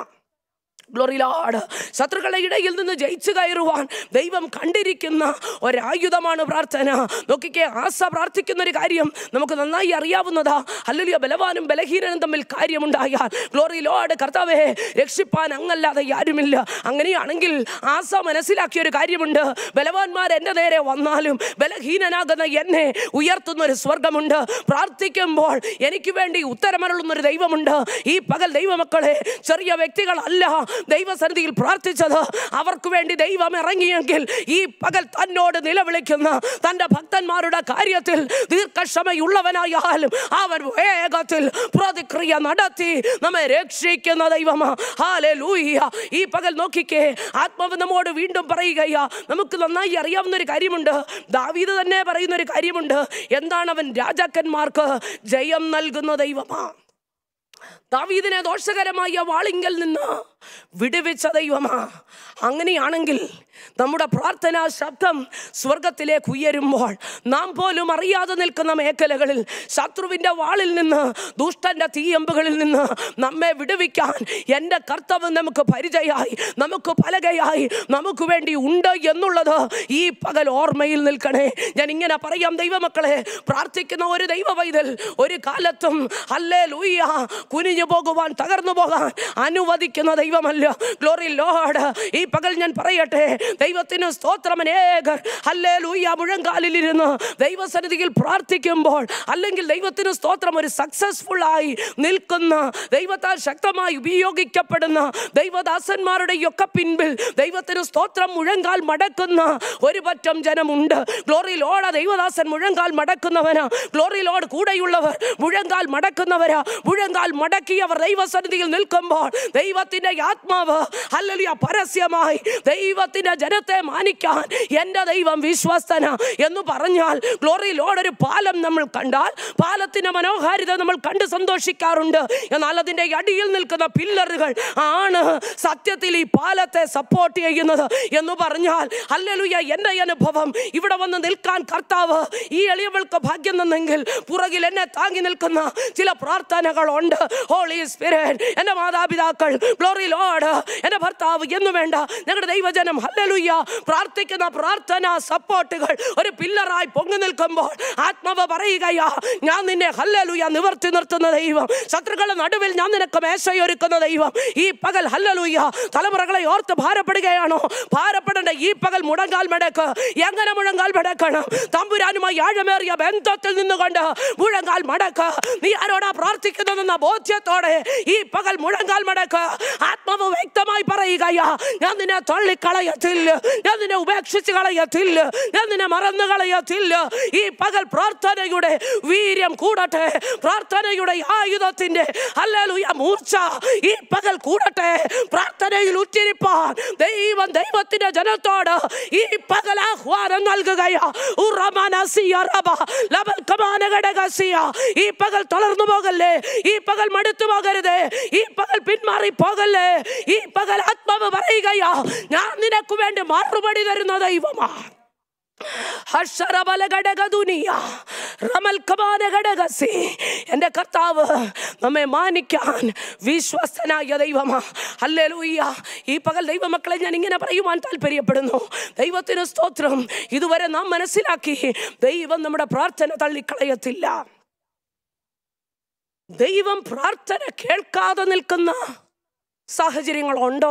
ഗ്ലോറിലാട് ശത്രുക്കളുടെ ഇടയിൽ നിന്ന് ജയിച്ചു കയറുവാൻ ദൈവം കണ്ടിരിക്കുന്ന ഒരായുധമാണ് പ്രാർത്ഥന നോക്കിക്കേ ആസ പ്രാർത്ഥിക്കുന്ന ഒരു കാര്യം നമുക്ക് നന്നായി അറിയാവുന്നതാ അല്ലെങ്കിൽ ബലവാനും ബലഹീനനും തമ്മിൽ കാര്യമുണ്ടായാൽ ഗ്ലോറിലോട് കർത്താവെ രക്ഷിപ്പാൻ അങ്ങല്ലാതെ ആരുമില്ല അങ്ങനെയാണെങ്കിൽ ആസ മനസ്സിലാക്കിയ ഒരു കാര്യമുണ്ട് ബലവാന്മാർ എൻ്റെ നേരെ വന്നാലും ബലഹീനനാകുന്ന എന്നെ ഉയർത്തുന്ന ഒരു സ്വർഗമുണ്ട് പ്രാർത്ഥിക്കുമ്പോൾ എനിക്ക് വേണ്ടി ഉത്തരമരുളുന്ന ഒരു ദൈവമുണ്ട് ഈ പകൽ ദൈവമക്കളെ ചെറിയ വ്യക്തികളല്ല ദൈവസന്നിധിയിൽ പ്രാർത്ഥിച്ചത് അവർക്ക് വേണ്ടി ദൈവം ഇറങ്ങിയെങ്കിൽ ഈ പകൽ തന്നോട് നിലവിളിക്കുന്ന തൻ്റെ ഭക്തന്മാരുടെ കാര്യത്തിൽ ദീർഘക്ഷമയുള്ളവനായാലും അവൻ വേഗത്തിൽ പ്രതിക്രിയ നടത്തി നമ്മെ രക്ഷിക്കുന്ന ദൈവമാ ഹാലേ ലൂയ്യ ഈ പകൽ നോക്കിക്കേ ആത്മാവ് നമ്മോട് വീണ്ടും പറയുകയാ നമുക്ക് നന്നായി അറിയാവുന്ന ഒരു കാര്യമുണ്ട് ദാവീദ് തന്നെ പറയുന്ന ഒരു കാര്യമുണ്ട് എന്താണ് അവൻ രാജാക്കന്മാർക്ക് ജയം നൽകുന്ന ദൈവമാ ദാവീദിനെ ദോഷകരമായ വാളിങ്കൽ നിന്ന് വിടുവിച്ച ദൈവമാ അങ്ങനെയാണെങ്കിൽ നമ്മുടെ പ്രാർത്ഥനാ ശബ്ദം സ്വർഗത്തിലേക്ക് ഉയരുമ്പോൾ നാം പോലും അറിയാതെ നിൽക്കുന്ന മേഖലകളിൽ ശത്രുവിൻ്റെ വാളിൽ നിന്ന് ദുഷ്ടന്റെ തീയമ്പുകളിൽ നിന്ന് നമ്മെ വിടുവിക്കാൻ എൻ്റെ കർത്തവ്യം നമുക്ക് പരിചയമായി നമുക്ക് പലകയായി നമുക്ക് വേണ്ടി ഉണ്ട് എന്നുള്ളത് ഈ പകൽ ഓർമ്മയിൽ നിൽക്കണേ ഞാൻ ഇങ്ങനെ പറയാം ദൈവമക്കളെ പ്രാർത്ഥിക്കുന്ന ഒരു ദൈവ പൈതൽ ഒരു കാലത്തും അല്ലേ ലൂയ്യ കുനിഞ്ഞു പോകുവാൻ തകർന്നു പോകാൻ അനുവദിക്കുന്ന ദൈവമല്ല ഗ്ലോറി ലോഡ് ഈ പകൽ ഞാൻ പറയട്ടെ ദൈവത്തിന് സ്തോത്രം അനേകർ അല്ലേ ലൂയ്യ മുഴങ്കാലിലിരുന്ന് ദൈവസന്നിധിയിൽ പ്രാർത്ഥിക്കുമ്പോൾ അല്ലെങ്കിൽ ദൈവത്തിന് സ്തോത്രം ഒരു സക്സസ്ഫുൾ ആയി നിൽക്കുന്ന ദൈവത്താൽ ശക്തമായി ഉപയോഗിക്കപ്പെടുന്ന ദൈവദാസന്മാരുടെ ഒക്കെ പിൻപിൽ ദൈവത്തിന് സ്തോത്രം മുഴങ്കാൽ മടക്കുന്ന ഒരു പറ്റം ജനമുണ്ട് ഗ്ലോറി ലോഡ ദൈവദാസൻ മുഴങ്കാൽ മടക്കുന്നവനാ ഗ്ലോറി ലോഡ് കൂടെയുള്ളവർ മുഴങ്കാൽ മടക്കുന്നവരാ മുഴങ്കാൽ മടക്കിയവർ ദൈവസന്നിധിയിൽ നിൽക്കുമ്പോൾ ദൈവത്തിന്റെ ആത്മാവ് അല്ലെങ്കിൽ പരസ്യമായി ദൈവത്തിന്റെ ജനത്തെ മാനിക്കാൻ എൻ്റെ ദൈവം വിശ്വസ്തന എന്ന് പറഞ്ഞാൽ ഗ്ലോറി ലോഡ് ഒരു പാലം നമ്മൾ കണ്ടാൽ പാലത്തിന്റെ മനോഹാരിത നമ്മൾ കണ്ട് സന്തോഷിക്കാറുണ്ട് എന്നാൽ അതിൻ്റെ അടിയിൽ നിൽക്കുന്ന പില്ലറുകൾ ആണ് സത്യത്തിൽ ഈ പാലത്തെ സപ്പോർട്ട് ചെയ്യുന്നത് എന്ന് പറഞ്ഞാൽ അല്ലലുയ എൻ്റെ അനുഭവം ഇവിടെ വന്ന് നിൽക്കാൻ കർത്താവ് ഈ എളിയവൾക്ക് ഭാഗ്യം തന്നെങ്കിൽ പുറകിൽ എന്നെ താങ്ങി നിൽക്കുന്ന ചില പ്രാർത്ഥനകളുണ്ട് ഹോളി സ്പിരിറ്റ് എൻ്റെ മാതാപിതാക്കൾ ഗ്ലോറി ഗ്ലോറി ലോഡ് എൻ്റെ ഭർത്താവ് എന്ന് വേണ്ട ഞങ്ങളുടെ ദൈവജനം ഹല്ലലുയ്യ പ്രാർത്ഥിക്കുന്ന പ്രാർത്ഥന സപ്പോർട്ടുകൾ ഒരു പില്ലറായി പൊങ്ങി നിൽക്കുമ്പോൾ ആത്മാവ് പറയുകയാ ഞാൻ നിന്നെ ഹല്ലലുയ നിവർത്തി നിർത്തുന്ന ദൈവം ശത്രുക്കളുടെ നടുവിൽ ഞാൻ നിനക്ക് മേശയൊരുക്കുന്ന ദൈവം ഈ പകൽ ഹല്ലലുയ തലമുറകളെ ഓർത്ത് ഭാരപ്പെടുകയാണോ ഭാരപ്പെടേണ്ട ഈ പകൽ മുടങ്കാൽ മടക്ക് എങ്ങനെ മുഴങ്കാൽ മടക്കണം തമ്പുരാനുമായി ആഴമേറിയ ബന്ധത്തിൽ നിന്നുകൊണ്ട് മുഴങ്കാൽ മടക്ക് നീ ആരോടാ പ്രാർത്ഥിക്കുന്നതെന്ന ബോധ്യത്തോടെ ഈ പകൽ മുഴങ്കാൽ മടക്ക് ആത്മാവ് വ്യക്തമായി പറയുകയാ ഞാൻ നിന്നെ തള്ളിക്കളയത്തില്ല ഞാൻ നിന്നെ ഉപേക്ഷിച്ച് കളയത്തില്ല ഞാൻ നിന്നെ മറന്നു കളയത്തില്ല ഈ പകൽ പ്രാർത്ഥനയുടെ വീര്യം കൂടട്ടെ പ്രാർത്ഥനയുടെ ആയുധത്തിന്റെ അല്ലലുയ മൂർച്ച ഈ പകൽ കൂടട്ടെ പ്രാർത്ഥനയിൽ ഉറ്റിരിപ്പാൻ ദൈവം ദൈവത്തിന്റെ ജനത്തോട് ഈ പകൽ ആഹ്വാനം നൽകുകയാ ഉറമനസിയ റബ ലബൽ കമാനഘടകസിയ ഈ പകൽ തളർന്നു പോകല്ലേ ഈ പകൽ മടുത്തു പോകരുതേ ഈ പകൽ പിന്മാറി പോകല്ലേ ഈ പകൽ ആത്മാവ് പറയുകയാ ഞാൻ നിനക്ക് വേണ്ടി മറുപടി തരുന്ന ദൈവമാ ഹർഷരബലഘടകദുനിയ റമൽക്കമാനഘടകസി എൻ്റെ കർത്താവ് നമ്മെ മാനിക്കാൻ വിശ്വസ്തനായ ദൈവമാ ഹല്ലേലൂയ്യ ഈ പകൽ ദൈവമക്കളെ ഞാൻ ഇങ്ങനെ പറയുവാൻ താല്പര്യപ്പെടുന്നു ദൈവത്തിന് സ്തോത്രം ഇതുവരെ നാം മനസ്സിലാക്കി ദൈവം നമ്മുടെ പ്രാർത്ഥന തള്ളിക്കളയത്തില്ല ദൈവം പ്രാർത്ഥന കേൾക്കാതെ നിൽക്കുന്ന സാഹചര്യങ്ങളുണ്ടോ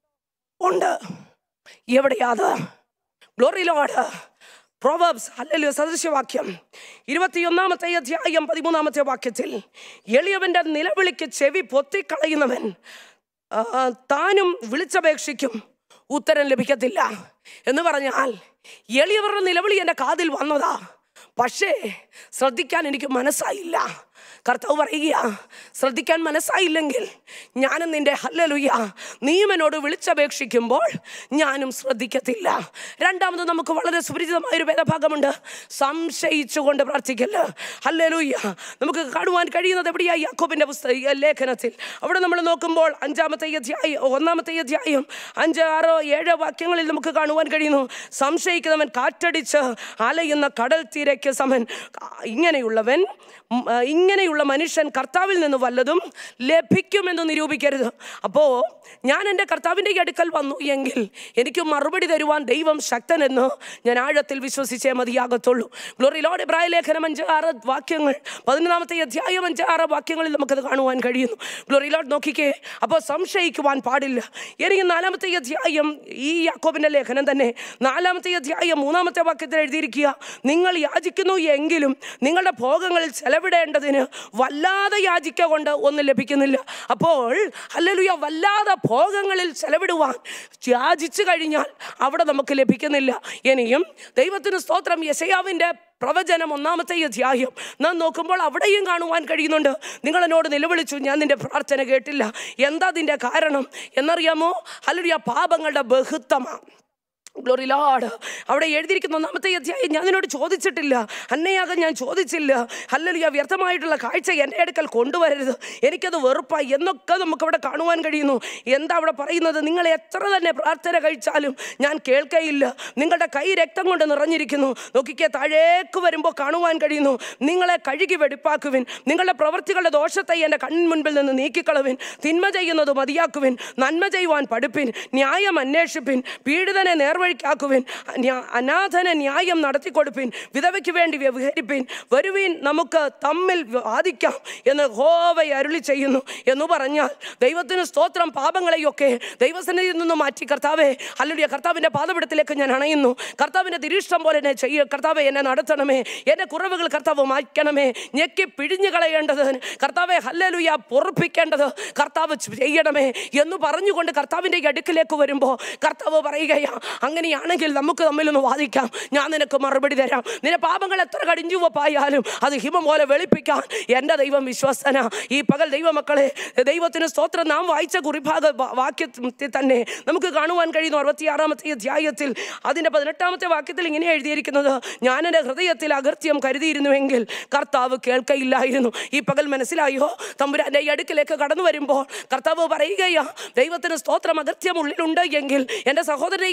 ഉണ്ട് എവിടെയാത് ഗ്ലോറി ലോഡ് പ്രോവേബ്സ് അല്ലെങ്കിൽ സദൃശ്യവാക്യം ഇരുപത്തിയൊന്നാമത്തെ അധ്യായം പതിമൂന്നാമത്തെ വാക്യത്തിൽ എളിയവന്റെ നിലവിളിക്ക് ചെവി പൊത്തിക്കളയുന്നവൻ ആ, താനും വിളിച്ചപേക്ഷിക്കും ഉത്തരം ലഭിക്കത്തില്ല എന്ന് പറഞ്ഞാൽ എളിയവരുടെ നിലവിളി എൻ്റെ കാതിൽ വന്നതാ പക്ഷേ ശ്രദ്ധിക്കാൻ എനിക്ക് മനസ്സായില്ല കർത്താവ് പറയുക ശ്രദ്ധിക്കാൻ മനസ്സായില്ലെങ്കിൽ ഞാനും നിന്റെ ഹല്ലലുയ്യ നീയും എന്നോട് വിളിച്ചപേക്ഷിക്കുമ്പോൾ ഞാനും ശ്രദ്ധിക്കത്തില്ല രണ്ടാമത് നമുക്ക് വളരെ സുപരിചിതമായ ഒരു വേദഭാഗമുണ്ട് സംശയിച്ചുകൊണ്ട് പ്രാർത്ഥിക്കല് ഹല്ലലുയ്യ നമുക്ക് കാണുവാൻ കഴിയുന്നത് എവിടെയാ യാക്കോബിന്റെ പുസ്തക ഈ ലേഖനത്തിൽ അവിടെ നമ്മൾ നോക്കുമ്പോൾ അഞ്ചാമത്തെ അധ്യായം ഒന്നാമത്തെ അധ്യായം അഞ്ച് ആറോ ഏഴോ വാക്യങ്ങളിൽ നമുക്ക് കാണുവാൻ കഴിയുന്നു സംശയിക്കുന്നവൻ കാറ്റടിച്ച് അലയുന്ന കടൽ തീരയ്ക്ക് സമൻ ഇങ്ങനെയുള്ളവൻ ഉം, ആ, ഇങ്ങനെയുള്ള മനുഷ്യൻ കർത്താവിൽ നിന്ന് വല്ലതും ലഭിക്കുമെന്ന് നിരൂപിക്കരുത് അപ്പോൾ ഞാൻ എൻ്റെ കർത്താവിൻ്റെ ഈ അടുക്കൽ വന്നു എങ്കിൽ എനിക്ക് മറുപടി തരുവാൻ ദൈവം ശക്തനെന്ന് ഞാൻ ആഴത്തിൽ വിശ്വസിച്ചേ മതിയാകത്തുള്ളൂ ഗ്ലോറി ലോഡ് ഇബ്രായ ലേഖനം അഞ്ച് ആറ് വാക്യങ്ങൾ പതിനൊന്നാമത്തെ അധ്യായം അഞ്ച് ആറ് വാക്യങ്ങളിൽ നമുക്കത് കാണുവാൻ കഴിയുന്നു ഗ്ലോറി ലോഡ് നോക്കിക്കേ അപ്പോൾ സംശയിക്കുവാൻ പാടില്ല എനിക്ക് നാലാമത്തെ അധ്യായം ഈ യാക്കോബിൻ്റെ ലേഖനം തന്നെ നാലാമത്തെ അധ്യായം മൂന്നാമത്തെ വാക്യത്തിൽ എഴുതിയിരിക്കുക നിങ്ങൾ യാചിക്കുന്നു എങ്കിലും നിങ്ങളുടെ ഭോഗങ്ങളിൽ ചെലവിടേണ്ടതിന് വല്ലാതെ യാചിക്ക കൊണ്ട് ഒന്നും ലഭിക്കുന്നില്ല അപ്പോൾ അല്ലലുയ വല്ലാതെ ഭോഗങ്ങളിൽ ചെലവിടുവാൻ യാചിച്ചു കഴിഞ്ഞാൽ അവിടെ നമുക്ക് ലഭിക്കുന്നില്ല ഇനിയും ദൈവത്തിന് സ്തോത്രം യശയാവിൻ്റെ പ്രവചനം ഒന്നാമത്തെ അധ്യായം നാം നോക്കുമ്പോൾ അവിടെയും കാണുവാൻ കഴിയുന്നുണ്ട് നിങ്ങൾ എന്നോട് നിലവിളിച്ചു ഞാൻ നിന്റെ പ്രാർത്ഥന കേട്ടില്ല എന്താ അതിൻ്റെ കാരണം എന്നറിയാമോ അല്ലെങ്കിൽ ആ പാപങ്ങളുടെ ബഹുത്വമാണ് ഗ്ലോറി ലോഡ് അവിടെ എഴുതിയിരിക്കുന്ന ഒന്നാമത്തെ അധ്യായം ഞാൻ നിന്നോട് ചോദിച്ചിട്ടില്ല അന്നയാകാൻ ഞാൻ ചോദിച്ചില്ല അല്ലെങ്കിൽ വ്യർത്ഥമായിട്ടുള്ള കാഴ്ച എൻ്റെ അടുക്കൽ കൊണ്ടുവരരുത് എനിക്കത് വെറുപ്പായി എന്നൊക്കെ നമുക്കവിടെ കാണുവാൻ കഴിയുന്നു എന്താ അവിടെ പറയുന്നത് നിങ്ങൾ എത്ര തന്നെ പ്രാർത്ഥന കഴിച്ചാലും ഞാൻ കേൾക്കയില്ല നിങ്ങളുടെ കൈ രക്തം കൊണ്ട് നിറഞ്ഞിരിക്കുന്നു നോക്കിക്കേ താഴേക്ക് വരുമ്പോൾ കാണുവാൻ കഴിയുന്നു നിങ്ങളെ കഴുകി വെടിപ്പാക്കുവിൻ നിങ്ങളുടെ പ്രവൃത്തികളുടെ ദോഷത്തെ എൻ്റെ കണ്ണിൻ മുൻപിൽ നിന്ന് നീക്കിക്കളവിൻ തിന്മ ചെയ്യുന്നത് മതിയാക്കുവിൻ നന്മ ചെയ്യുവാൻ പഠിപ്പിൻ ന്യായം അന്വേഷിപ്പിൻ പീഡിതനെ നേർവഴിക്കാക്കുവിൻ ന്യാ- അനാഥനെ ന്യായം നടത്തിക്കൊടുപ്പിൻ വിധവയ്ക്ക് വേണ്ടി വ്യവഹരിപ്പിൻ വരുവിൻ നമുക്ക് തമ്മിൽ വാദിക്കാം എന്ന് ഹോവ അരുളി ചെയ്യുന്നു എന്ന് പറഞ്ഞാൽ ദൈവത്തിന് സ്തോത്രം പാപങ്ങളെയൊക്കെ ദൈവസന്നിധിയിൽ നിന്ന് മാറ്റി കർത്താവെ അല്ലെങ്കിൽ കർത്താവിൻ്റെ പാദപിടത്തിലേക്ക് ഞാൻ അണയുന്നു കർത്താവിൻ്റെ തിരിഷ്ടം പോലെ എന്നെ ചെയ്യുക കർത്താവെ എന്നെ നടത്തണമേ എൻ്റെ കുറവുകൾ കർത്താവ് മായ്ക്കണമേ ഞെക്കി പിഴിഞ്ഞു കളയേണ്ടത് കർത്താവെ ഹല്ലലുയ പൊറപ്പിക്കേണ്ടത് കർത്താവ് ചെയ്യണമേ എന്ന് പറഞ്ഞുകൊണ്ട് കർത്താവിൻ്റെ ഈ അടുക്കിലേക്ക് വരുമ്പോൾ കർത്താവ് പറയുകയാ അങ്ങനെയാണെങ്കിൽ നമുക്ക് തമ്മിലൊന്ന് വാദിക്കാം ഞാൻ നിനക്ക് മറുപടി തരാം നിന്റെ പാപങ്ങൾ എത്ര കടിഞ്ചുവപ്പായാലും അത് ഹിമം പോലെ വെളുപ്പിക്കാൻ എൻ്റെ ദൈവം വിശ്വസ്തന ഈ പകൽ ദൈവമക്കളെ ദൈവത്തിന് സ്തോത്രം നാം വായിച്ച കുറിഭാഗ വാ- വാക്യത്തിൽ തന്നെ നമുക്ക് കാണുവാൻ കഴിയുന്നു അറുപത്തിയാറാമത്തെ അധ്യായത്തിൽ അതിൻ്റെ പതിനെട്ടാമത്തെ വാക്യത്തിൽ ഇങ്ങനെ എഴുതിയിരിക്കുന്നത് ഞാൻ എൻ്റെ ഹൃദയത്തിൽ അകൃത്യം കരുതിയിരുന്നുവെങ്കിൽ കർത്താവ് കേൾക്കയില്ലായിരുന്നു ഈ പകൽ മനസ്സിലായോ തമ്പുരാൻ്റെ ഈ അടുക്കിലേക്ക് കടന്നു വരുമ്പോൾ കർത്താവ് പറയുകയാ ദൈവത്തിന് സ്തോത്രം അകൃത്യം ഉള്ളിലുണ്ട് എങ്കിൽ എൻ്റെ സഹോദരനെ എനിക്ക് സ്നേഹം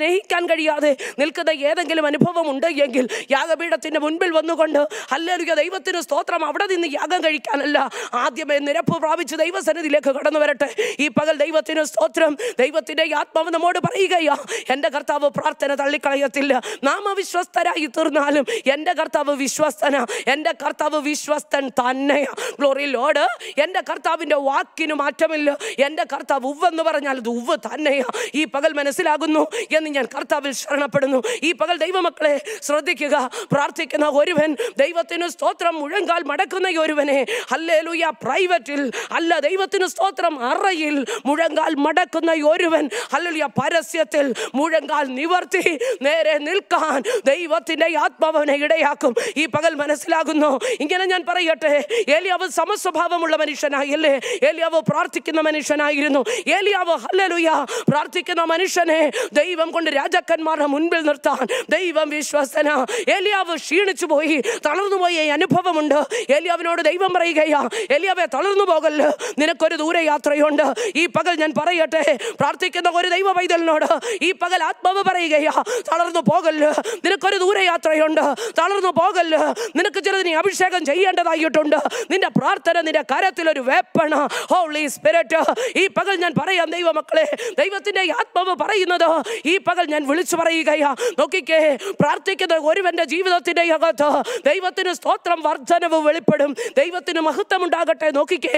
സ്നേഹിക്കാൻ കഴിയാതെ നിൽക്കുന്ന ഏതെങ്കിലും അനുഭവം ഉണ്ട് എങ്കിൽ യാഗപീഠത്തിന്റെ മുൻപിൽ വന്നുകൊണ്ട് ഹല്ലേലൂയ ദൈവത്തിന് സ്തോത്രം അവിടെ നിന്ന് യാഗം കഴിക്കാനല്ല ആദ്യമേ നിരപ്പ് പ്രാപിച്ച് ദൈവസന്നിധിയിലേക്ക് കടന്നു വരട്ടെ ഈ പകൽ ദൈവത്തിന് സ്തോത്രം ദൈവത്തിന്റെ ആത്മാവ് നമ്മോട് പറയുകയാ എൻ്റെ കർത്താവ് പ്രാർത്ഥന തള്ളിക്കളയത്തില്ല നാം അവിശ്വസ്തരായി തീർന്നാലും എൻ്റെ കർത്താവ് വിശ്വസ്തന എൻ്റെ കർത്താവ് വിശ്വസ്തൻ തന്നെയാ ഗ്ലോറി ലോഡ് എൻ്റെ കർത്താവിൻ്റെ വാക്കിന് മാറ്റമില്ല എൻ്റെ കർത്താവ് ഉവ്വെന്ന് പറഞ്ഞാൽ അത് ഉവ്വ് തന്നെയാ ഈ പകൽ മനസ്സിലാകുന്നു എന്ന് ഞാൻ കർത്താവിൽ ശരണപ്പെടുന്നു ഈ പകൽ ദൈവമക്കളെ ശ്രദ്ധിക്കുക പ്രാർത്ഥിക്കുന്ന ഒരുവൻ ദൈവത്തിന് സ്തോത്രം മുഴങ്കാൽ മടക്കുന്ന ഒരുവനെ ഹല്ലേലൂയ പ്രൈവറ്റിൽ അല്ല ദൈവത്തിന് സ്തോത്രം അറയിൽ മുഴങ്കാൽ മടക്കുന്ന ഒരുവൻ ഹല്ലേലൂയ പരസ്യത്തിൽ മുഴങ്കാൽ നിവർത്തി നേരെ നിൽക്കാൻ ദൈവത്തിന്റെ ആത്മാവനെ ഇടയാക്കും ഈ പകൽ മനസ്സിലാകുന്നു ഇങ്ങനെ ഞാൻ പറയട്ടെ ഏലിയാവ് സമസ്വഭാവമുള്ള മനുഷ്യനായല്ലേ ഏലിയാവ് പ്രാർത്ഥിക്കുന്ന മനുഷ്യനായിരുന്നു ഏലിയാവ് ഹല്ലേലൂയ പ്രാർത്ഥിക്കുന്ന മനുഷ്യനെ ദൈവം കൊണ്ട് രാജാക്കന്മാരുടെ മുൻപിൽ നിർത്താൻ ദൈവം വിശ്വസന ഏലിയാവ് ക്ഷീണിച്ചു പോയി തളർന്നു പോയ ഈ അനുഭവമുണ്ട് ഏലിയാവിനോട് ദൈവം പറയുകയാ ഏലിയാവെ തളർന്നു പോകല്ല് നിനക്കൊരു ദൂരയാത്രയുണ്ട് ഈ പകൽ ഞാൻ പറയട്ടെ പ്രാർത്ഥിക്കുന്ന ഒരു ദൈവ പൈതലിനോട് ഈ പകൽ ആത്മാവ് പറയുകയാ തളർന്നു പോകല്ല് നിനക്കൊരു ദൂരയാത്രയുണ്ട് തളർന്നു പോകല്ല് നിനക്ക് ചിലത് നീ അഭിഷേകം ചെയ്യേണ്ടതായിട്ടുണ്ട് നിന്റെ പ്രാർത്ഥന നിന്റെ കരത്തിൽ ഒരു വേപ്പണ ഹോളി സ്പിരിറ്റ് ഈ പകൽ ഞാൻ പറയാം ദൈവമക്കളെ ദൈവത്തിന്റെ ആത്മാവ് പറയുന്നത് ഈ പകൽ ഞാൻ വിളിച്ചു പറയുകയാ നോക്കിക്കേ പ്രാർത്ഥിക്കുന്ന ഒരുവന്റെ ജീവിതത്തിന്റെ അകത്ത് ദൈവത്തിന് സ്തോത്രം വർധനവ് വെളിപ്പെടും ദൈവത്തിന് മഹത്വം ഉണ്ടാകട്ടെ നോക്കിക്കേ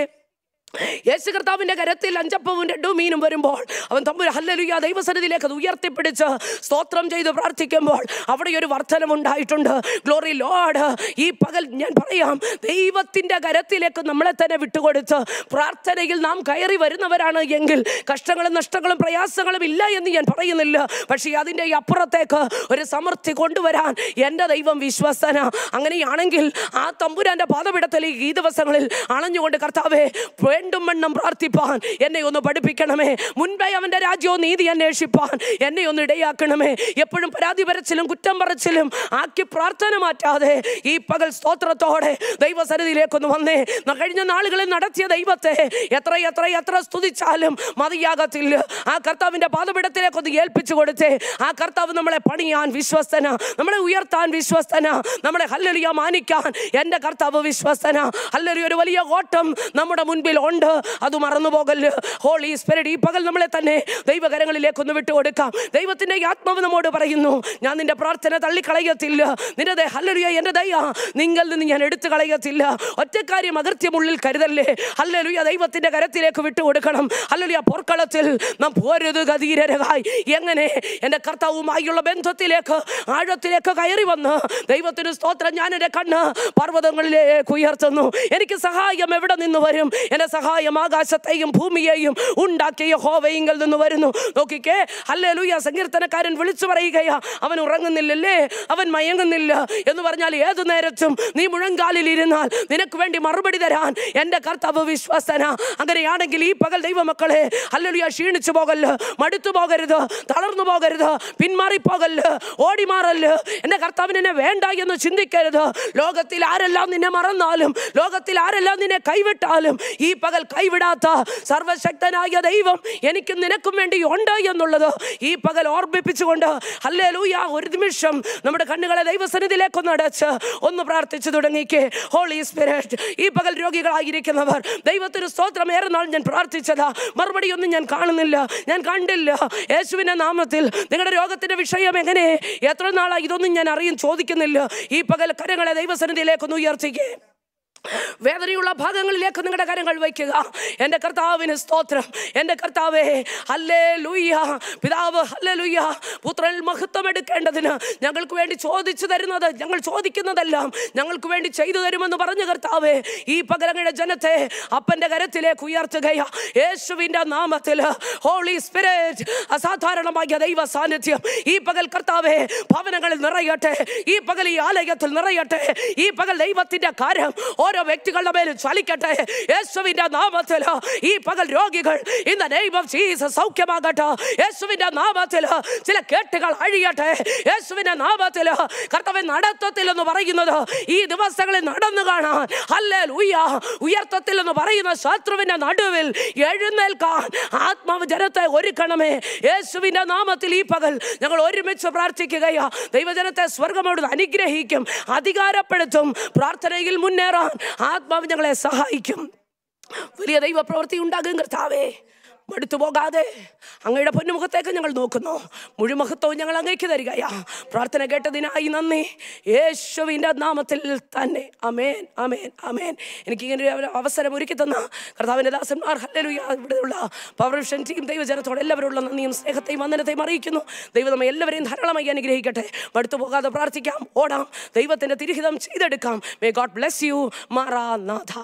യേശു കർത്താവിന്റെ കരത്തിൽ അഞ്ചപ്പവും രണ്ടും മീനും വരുമ്പോൾ അവൻ തമ്പുര ഹല്ലലുയ ദൈവസന്നിധിയിലേക്ക് അത് ഉയർത്തിപ്പിടിച്ച് സ്തോത്രം ചെയ്ത് പ്രാർത്ഥിക്കുമ്പോൾ അവിടെ ഒരു വർധനമുണ്ടായിട്ടുണ്ട് ഗ്ലോറി ലോഡ് ഈ പകൽ ഞാൻ പറയാം ദൈവത്തിന്റെ കരത്തിലേക്ക് നമ്മളെ തന്നെ വിട്ടുകൊടുത്ത് പ്രാർത്ഥനയിൽ നാം കയറി വരുന്നവരാണ് എങ്കിൽ കഷ്ടങ്ങളും നഷ്ടങ്ങളും പ്രയാസങ്ങളും ഇല്ല എന്ന് ഞാൻ പറയുന്നില്ല പക്ഷേ അതിൻ്റെ ഈ അപ്പുറത്തേക്ക് ഒരു സമൃദ്ധി കൊണ്ടുവരാൻ എൻ്റെ ദൈവം വിശ്വസന അങ്ങനെയാണെങ്കിൽ ആ തമ്പുരാന്റെ പാതപിടത്തിൽ ഈ ദിവസങ്ങളിൽ അണഞ്ഞുകൊണ്ട് കർത്താവെ വേണ്ടും വണ്ണം പ്രാർത്ഥിപ്പാൻ എന്നെ ഒന്ന് പഠിപ്പിക്കണമേ മുൻപേ അവൻ്റെ രാജ്യവും നീതി അന്വേഷിപ്പാൻ എന്നെ ഒന്ന് ഇടയാക്കണമേ എപ്പോഴും പരാതി പറച്ചിലും കുറ്റം പറച്ചിലും ആക്കി പ്രാർത്ഥന മാറ്റാതെ ഈ പകൽ സ്തോത്രത്തോടെ ദൈവസന്നിധിയിലേക്കൊന്ന് വന്നേ ന- കഴിഞ്ഞ നാളുകളിൽ നടത്തിയ ദൈവത്തെ എത്ര എത്ര എത്ര സ്തുതിച്ചാലും മതിയാകത്തില്ല ആ കർത്താവിൻ്റെ പാതപിടത്തിലേക്കൊന്ന് ഏൽപ്പിച്ചു കൊടുത്തേ ആ കർത്താവ് നമ്മളെ പണിയാൻ വിശ്വസ്തന നമ്മളെ ഉയർത്താൻ വിശ്വസ്തന നമ്മളെ ഹല്ലലിയ മാനിക്കാൻ എൻ്റെ കർത്താവ് വിശ്വസ്തന ഹല്ലലി ഒരു വലിയ ഓട്ടം നമ്മുടെ മുൻപിൽ ഉണ്ട് അത് മറന്നു പോകല്ല് ഹോളി സ്പിരിറ്റ് ഈ പകൽ നമ്മളെ തന്നെ ദൈവകരങ്ങളിലേക്കൊന്ന് വിട്ടുകൊടുക്കാം ദൈവത്തിൻ്റെ ആത്മാവ് നമ്മോട് പറയുന്നു ഞാൻ നിന്റെ പ്രാർത്ഥന തള്ളിക്കളയത്തില്ല നിന്റെ ദയ ഹല്ലലിയ എൻ്റെ ദയ നിങ്ങൾ നിന്ന് ഞാൻ എടുത്തു കളയത്തില്ല ഒറ്റക്കാര്യം അകൃത്യമുള്ളിൽ കരുതല്ലേ ഹല്ലലുയ ദൈവത്തിന്റെ കരത്തിലേക്ക് വിട്ടുകൊടുക്കണം ഹല്ലലുയ പോർക്കളത്തിൽ നാം പോരുത് ഗതീരരായി എങ്ങനെ എൻ്റെ കർത്താവുമായുള്ള ബന്ധത്തിലേക്ക് ആഴത്തിലേക്ക് കയറി വന്ന് ദൈവത്തിന് സ്തോത്രം ഞാൻ എൻ്റെ കണ്ണ് പർവ്വതങ്ങളിലേക്ക് ഉയർത്തുന്നു എനിക്ക് സഹായം എവിടെ നിന്ന് വരും എൻ്റെ സഹായം ആകാശത്തെയും ഭൂമിയെയും ഉണ്ടാക്കിയ ഹോവയിങ്കിൽ നിന്ന് വരുന്നു നോക്കിക്കേ ഹല്ലേലൂയ സങ്കീർത്തനക്കാരൻ വിളിച്ചു പറയുകയാ അവൻ ഉറങ്ങുന്നില്ലല്ലേ അവൻ മയങ്ങുന്നില്ല എന്ന് പറഞ്ഞാൽ ഏതു നേരത്തും നീ മുഴങ്കാലിൽ ഇരുന്നാൽ നിനക്ക് വേണ്ടി മറുപടി തരാൻ എൻ്റെ കർത്താവ് വിശ്വസന അങ്ങനെയാണെങ്കിൽ ഈ പകൽ ദൈവമക്കളെ ഹല്ലേലൂയ ക്ഷീണിച്ചു പോകല്ല് മടുത്തു പോകരുത് തളർന്നു പോകരുത് പിന്മാറിപ്പോകല്ല് ഓടി മാറല്ല് എൻ്റെ കർത്താവിന് എന്നെ വേണ്ട എന്ന് ചിന്തിക്കരുത് ലോകത്തിൽ ആരെല്ലാം നിന്നെ മറന്നാലും ലോകത്തിൽ ആരെല്ലാം നിന്നെ കൈവിട്ടാലും ഈ പകൽ കൈവിടാത്ത സർവശക്തനായ ദൈവം എനിക്കും നിനക്കും വേണ്ടി ഉണ്ട് എന്നുള്ളത് ഈ പകൽ ഓർമ്മിപ്പിച്ചുകൊണ്ട് അല്ലേ ലൂയ ഒരു നിമിഷം നമ്മുടെ കണ്ണുകളെ ദൈവസന്നിധിയിലേക്കൊന്ന് അടച്ച് ഒന്ന് പ്രാർത്ഥിച്ചു തുടങ്ങിക്കേ ഹോളി സ്പിരിറ്റ് ഈ പകൽ രോഗികളായിരിക്കുന്നവർ ദൈവത്തിന് സ്തോത്രം ഏറെ നാൾ ഞാൻ പ്രാർത്ഥിച്ചതാ മറുപടി ഒന്നും ഞാൻ കാണുന്നില്ല ഞാൻ കണ്ടില്ല യേശുവിൻ്റെ നാമത്തിൽ നിങ്ങളുടെ രോഗത്തിന്റെ വിഷയം എങ്ങനെ എത്ര നാളായി ഇതൊന്നും ഞാൻ അറിയും ചോദിക്കുന്നില്ല ഈ പകൽ കരങ്ങളെ ദൈവസന്നിധിയിലേക്കൊന്ന് ഉയർത്തിക്കേ വേദനയുള്ള ഭാഗങ്ങളിലേക്ക് നിങ്ങളുടെ കരങ്ങൾ വയ്ക്കുക എൻ്റെ കർത്താവിന് സ്തോത്രം എൻ്റെ കർത്താവേ ഹല്ലേ ലൂയ്യ പിതാവ് ഹല്ലേ ലൂയ്യ പുത്രൻ മഹത്വം എടുക്കേണ്ടതിന് ഞങ്ങൾക്ക് വേണ്ടി ചോദിച്ചു തരുന്നത് ഞങ്ങൾ ചോദിക്കുന്നതെല്ലാം ഞങ്ങൾക്ക് വേണ്ടി ചെയ്തു തരുമെന്ന് പറഞ്ഞു കർത്താവേ ഈ പകലങ്ങളുടെ ജനത്തെ അപ്പൻ്റെ കരത്തിലേക്ക് ഉയർത്തുകയാ യേശുവിൻ്റെ നാമത്തിൽ ഹോളി സ്പിരിറ്റ് അസാധാരണമായ ദൈവ സാന്നിധ്യം ഈ പകൽ കർത്താവേ ഭവനങ്ങളിൽ നിറയട്ടെ ഈ പകൽ ഈ ആലയത്തിൽ നിറയട്ടെ ഈ പകൽ ദൈവത്തിന്റെ കാര്യം ഓരോ വ്യക്തികളുടെ മേലും ചലിക്കട്ടെ യേശുവിന്റെ നാമത്തിൽ ഈ പകൽ രോഗികൾ ഇന്ന് ദൈവം ജീസസ് സൗഖ്യമാകട്ടെ യേശുവിന്റെ നാമത്തിൽ ചില കേട്ടുകൾ അഴിയട്ടെ യേശുവിന്റെ നാമത്തിൽ കർത്തവൻ നടത്തത്തിൽ എന്ന് പറയുന്നത് ഈ ദിവസങ്ങളിൽ നടന്നു കാണാൻ അല്ലേ ഉയർത്തത്തിൽ എന്ന് പറയുന്ന ശത്രുവിന്റെ നടുവിൽ എഴുന്നേൽക്കാൻ ആത്മാവ് ജനത്തെ ഒരുക്കണമേ യേശുവിന്റെ നാമത്തിൽ ഈ പകൽ ഞങ്ങൾ ഒരുമിച്ച് പ്രാർത്ഥിക്കുകയാ ദൈവജനത്തെ സ്വർഗമോട് അനുഗ്രഹിക്കും അധികാരപ്പെടുത്തും പ്രാർത്ഥനയിൽ മുന്നേറാൻ ആത്മാവ് ഞങ്ങളെ സഹായിക്കും വലിയ ദൈവപ്രവൃത്തി ഉണ്ടാകും കർത്താവേ മടുത്തു പോകാതെ അങ്ങയുടെ പൊന്നുമുഖത്തേക്ക് ഞങ്ങൾ നോക്കുന്നു മുഴുമുഖത്വവും ഞങ്ങൾ അങ്ങേക്ക് തരികയാ പ്രാർത്ഥന കേട്ടതിനായി നന്ദി യേശുവിൻ്റെ നാമത്തിൽ തന്നെ അമേൻ അമേൻ അമേൻ എനിക്ക് ഇങ്ങനെ ഒരു അവസരം ഒരുക്കി തന്ന കർത്താവിൻ്റെ ദാസന്മാർ ഹല്ലേലൂയ ഇവിടെയുള്ള പവർ വിഷൻ ടീം ദൈവജനത്തോട് എല്ലാവരുള്ള നന്ദിയും സ്നേഹത്തെയും വന്ദനത്തെയും അറിയിക്കുന്നു ദൈവം നമ്മെ എല്ലാവരെയും ധാരാളമായി അനുഗ്രഹിക്കട്ടെ മടുത്തു പോകാതെ പ്രാർത്ഥിക്കാം ഓടാം ദൈവത്തിൻ്റെ തിരിഹിതം ചെയ്തെടുക്കാം മേ ഗോഡ് ബ്ലെസ് യു മാറാ നാഥ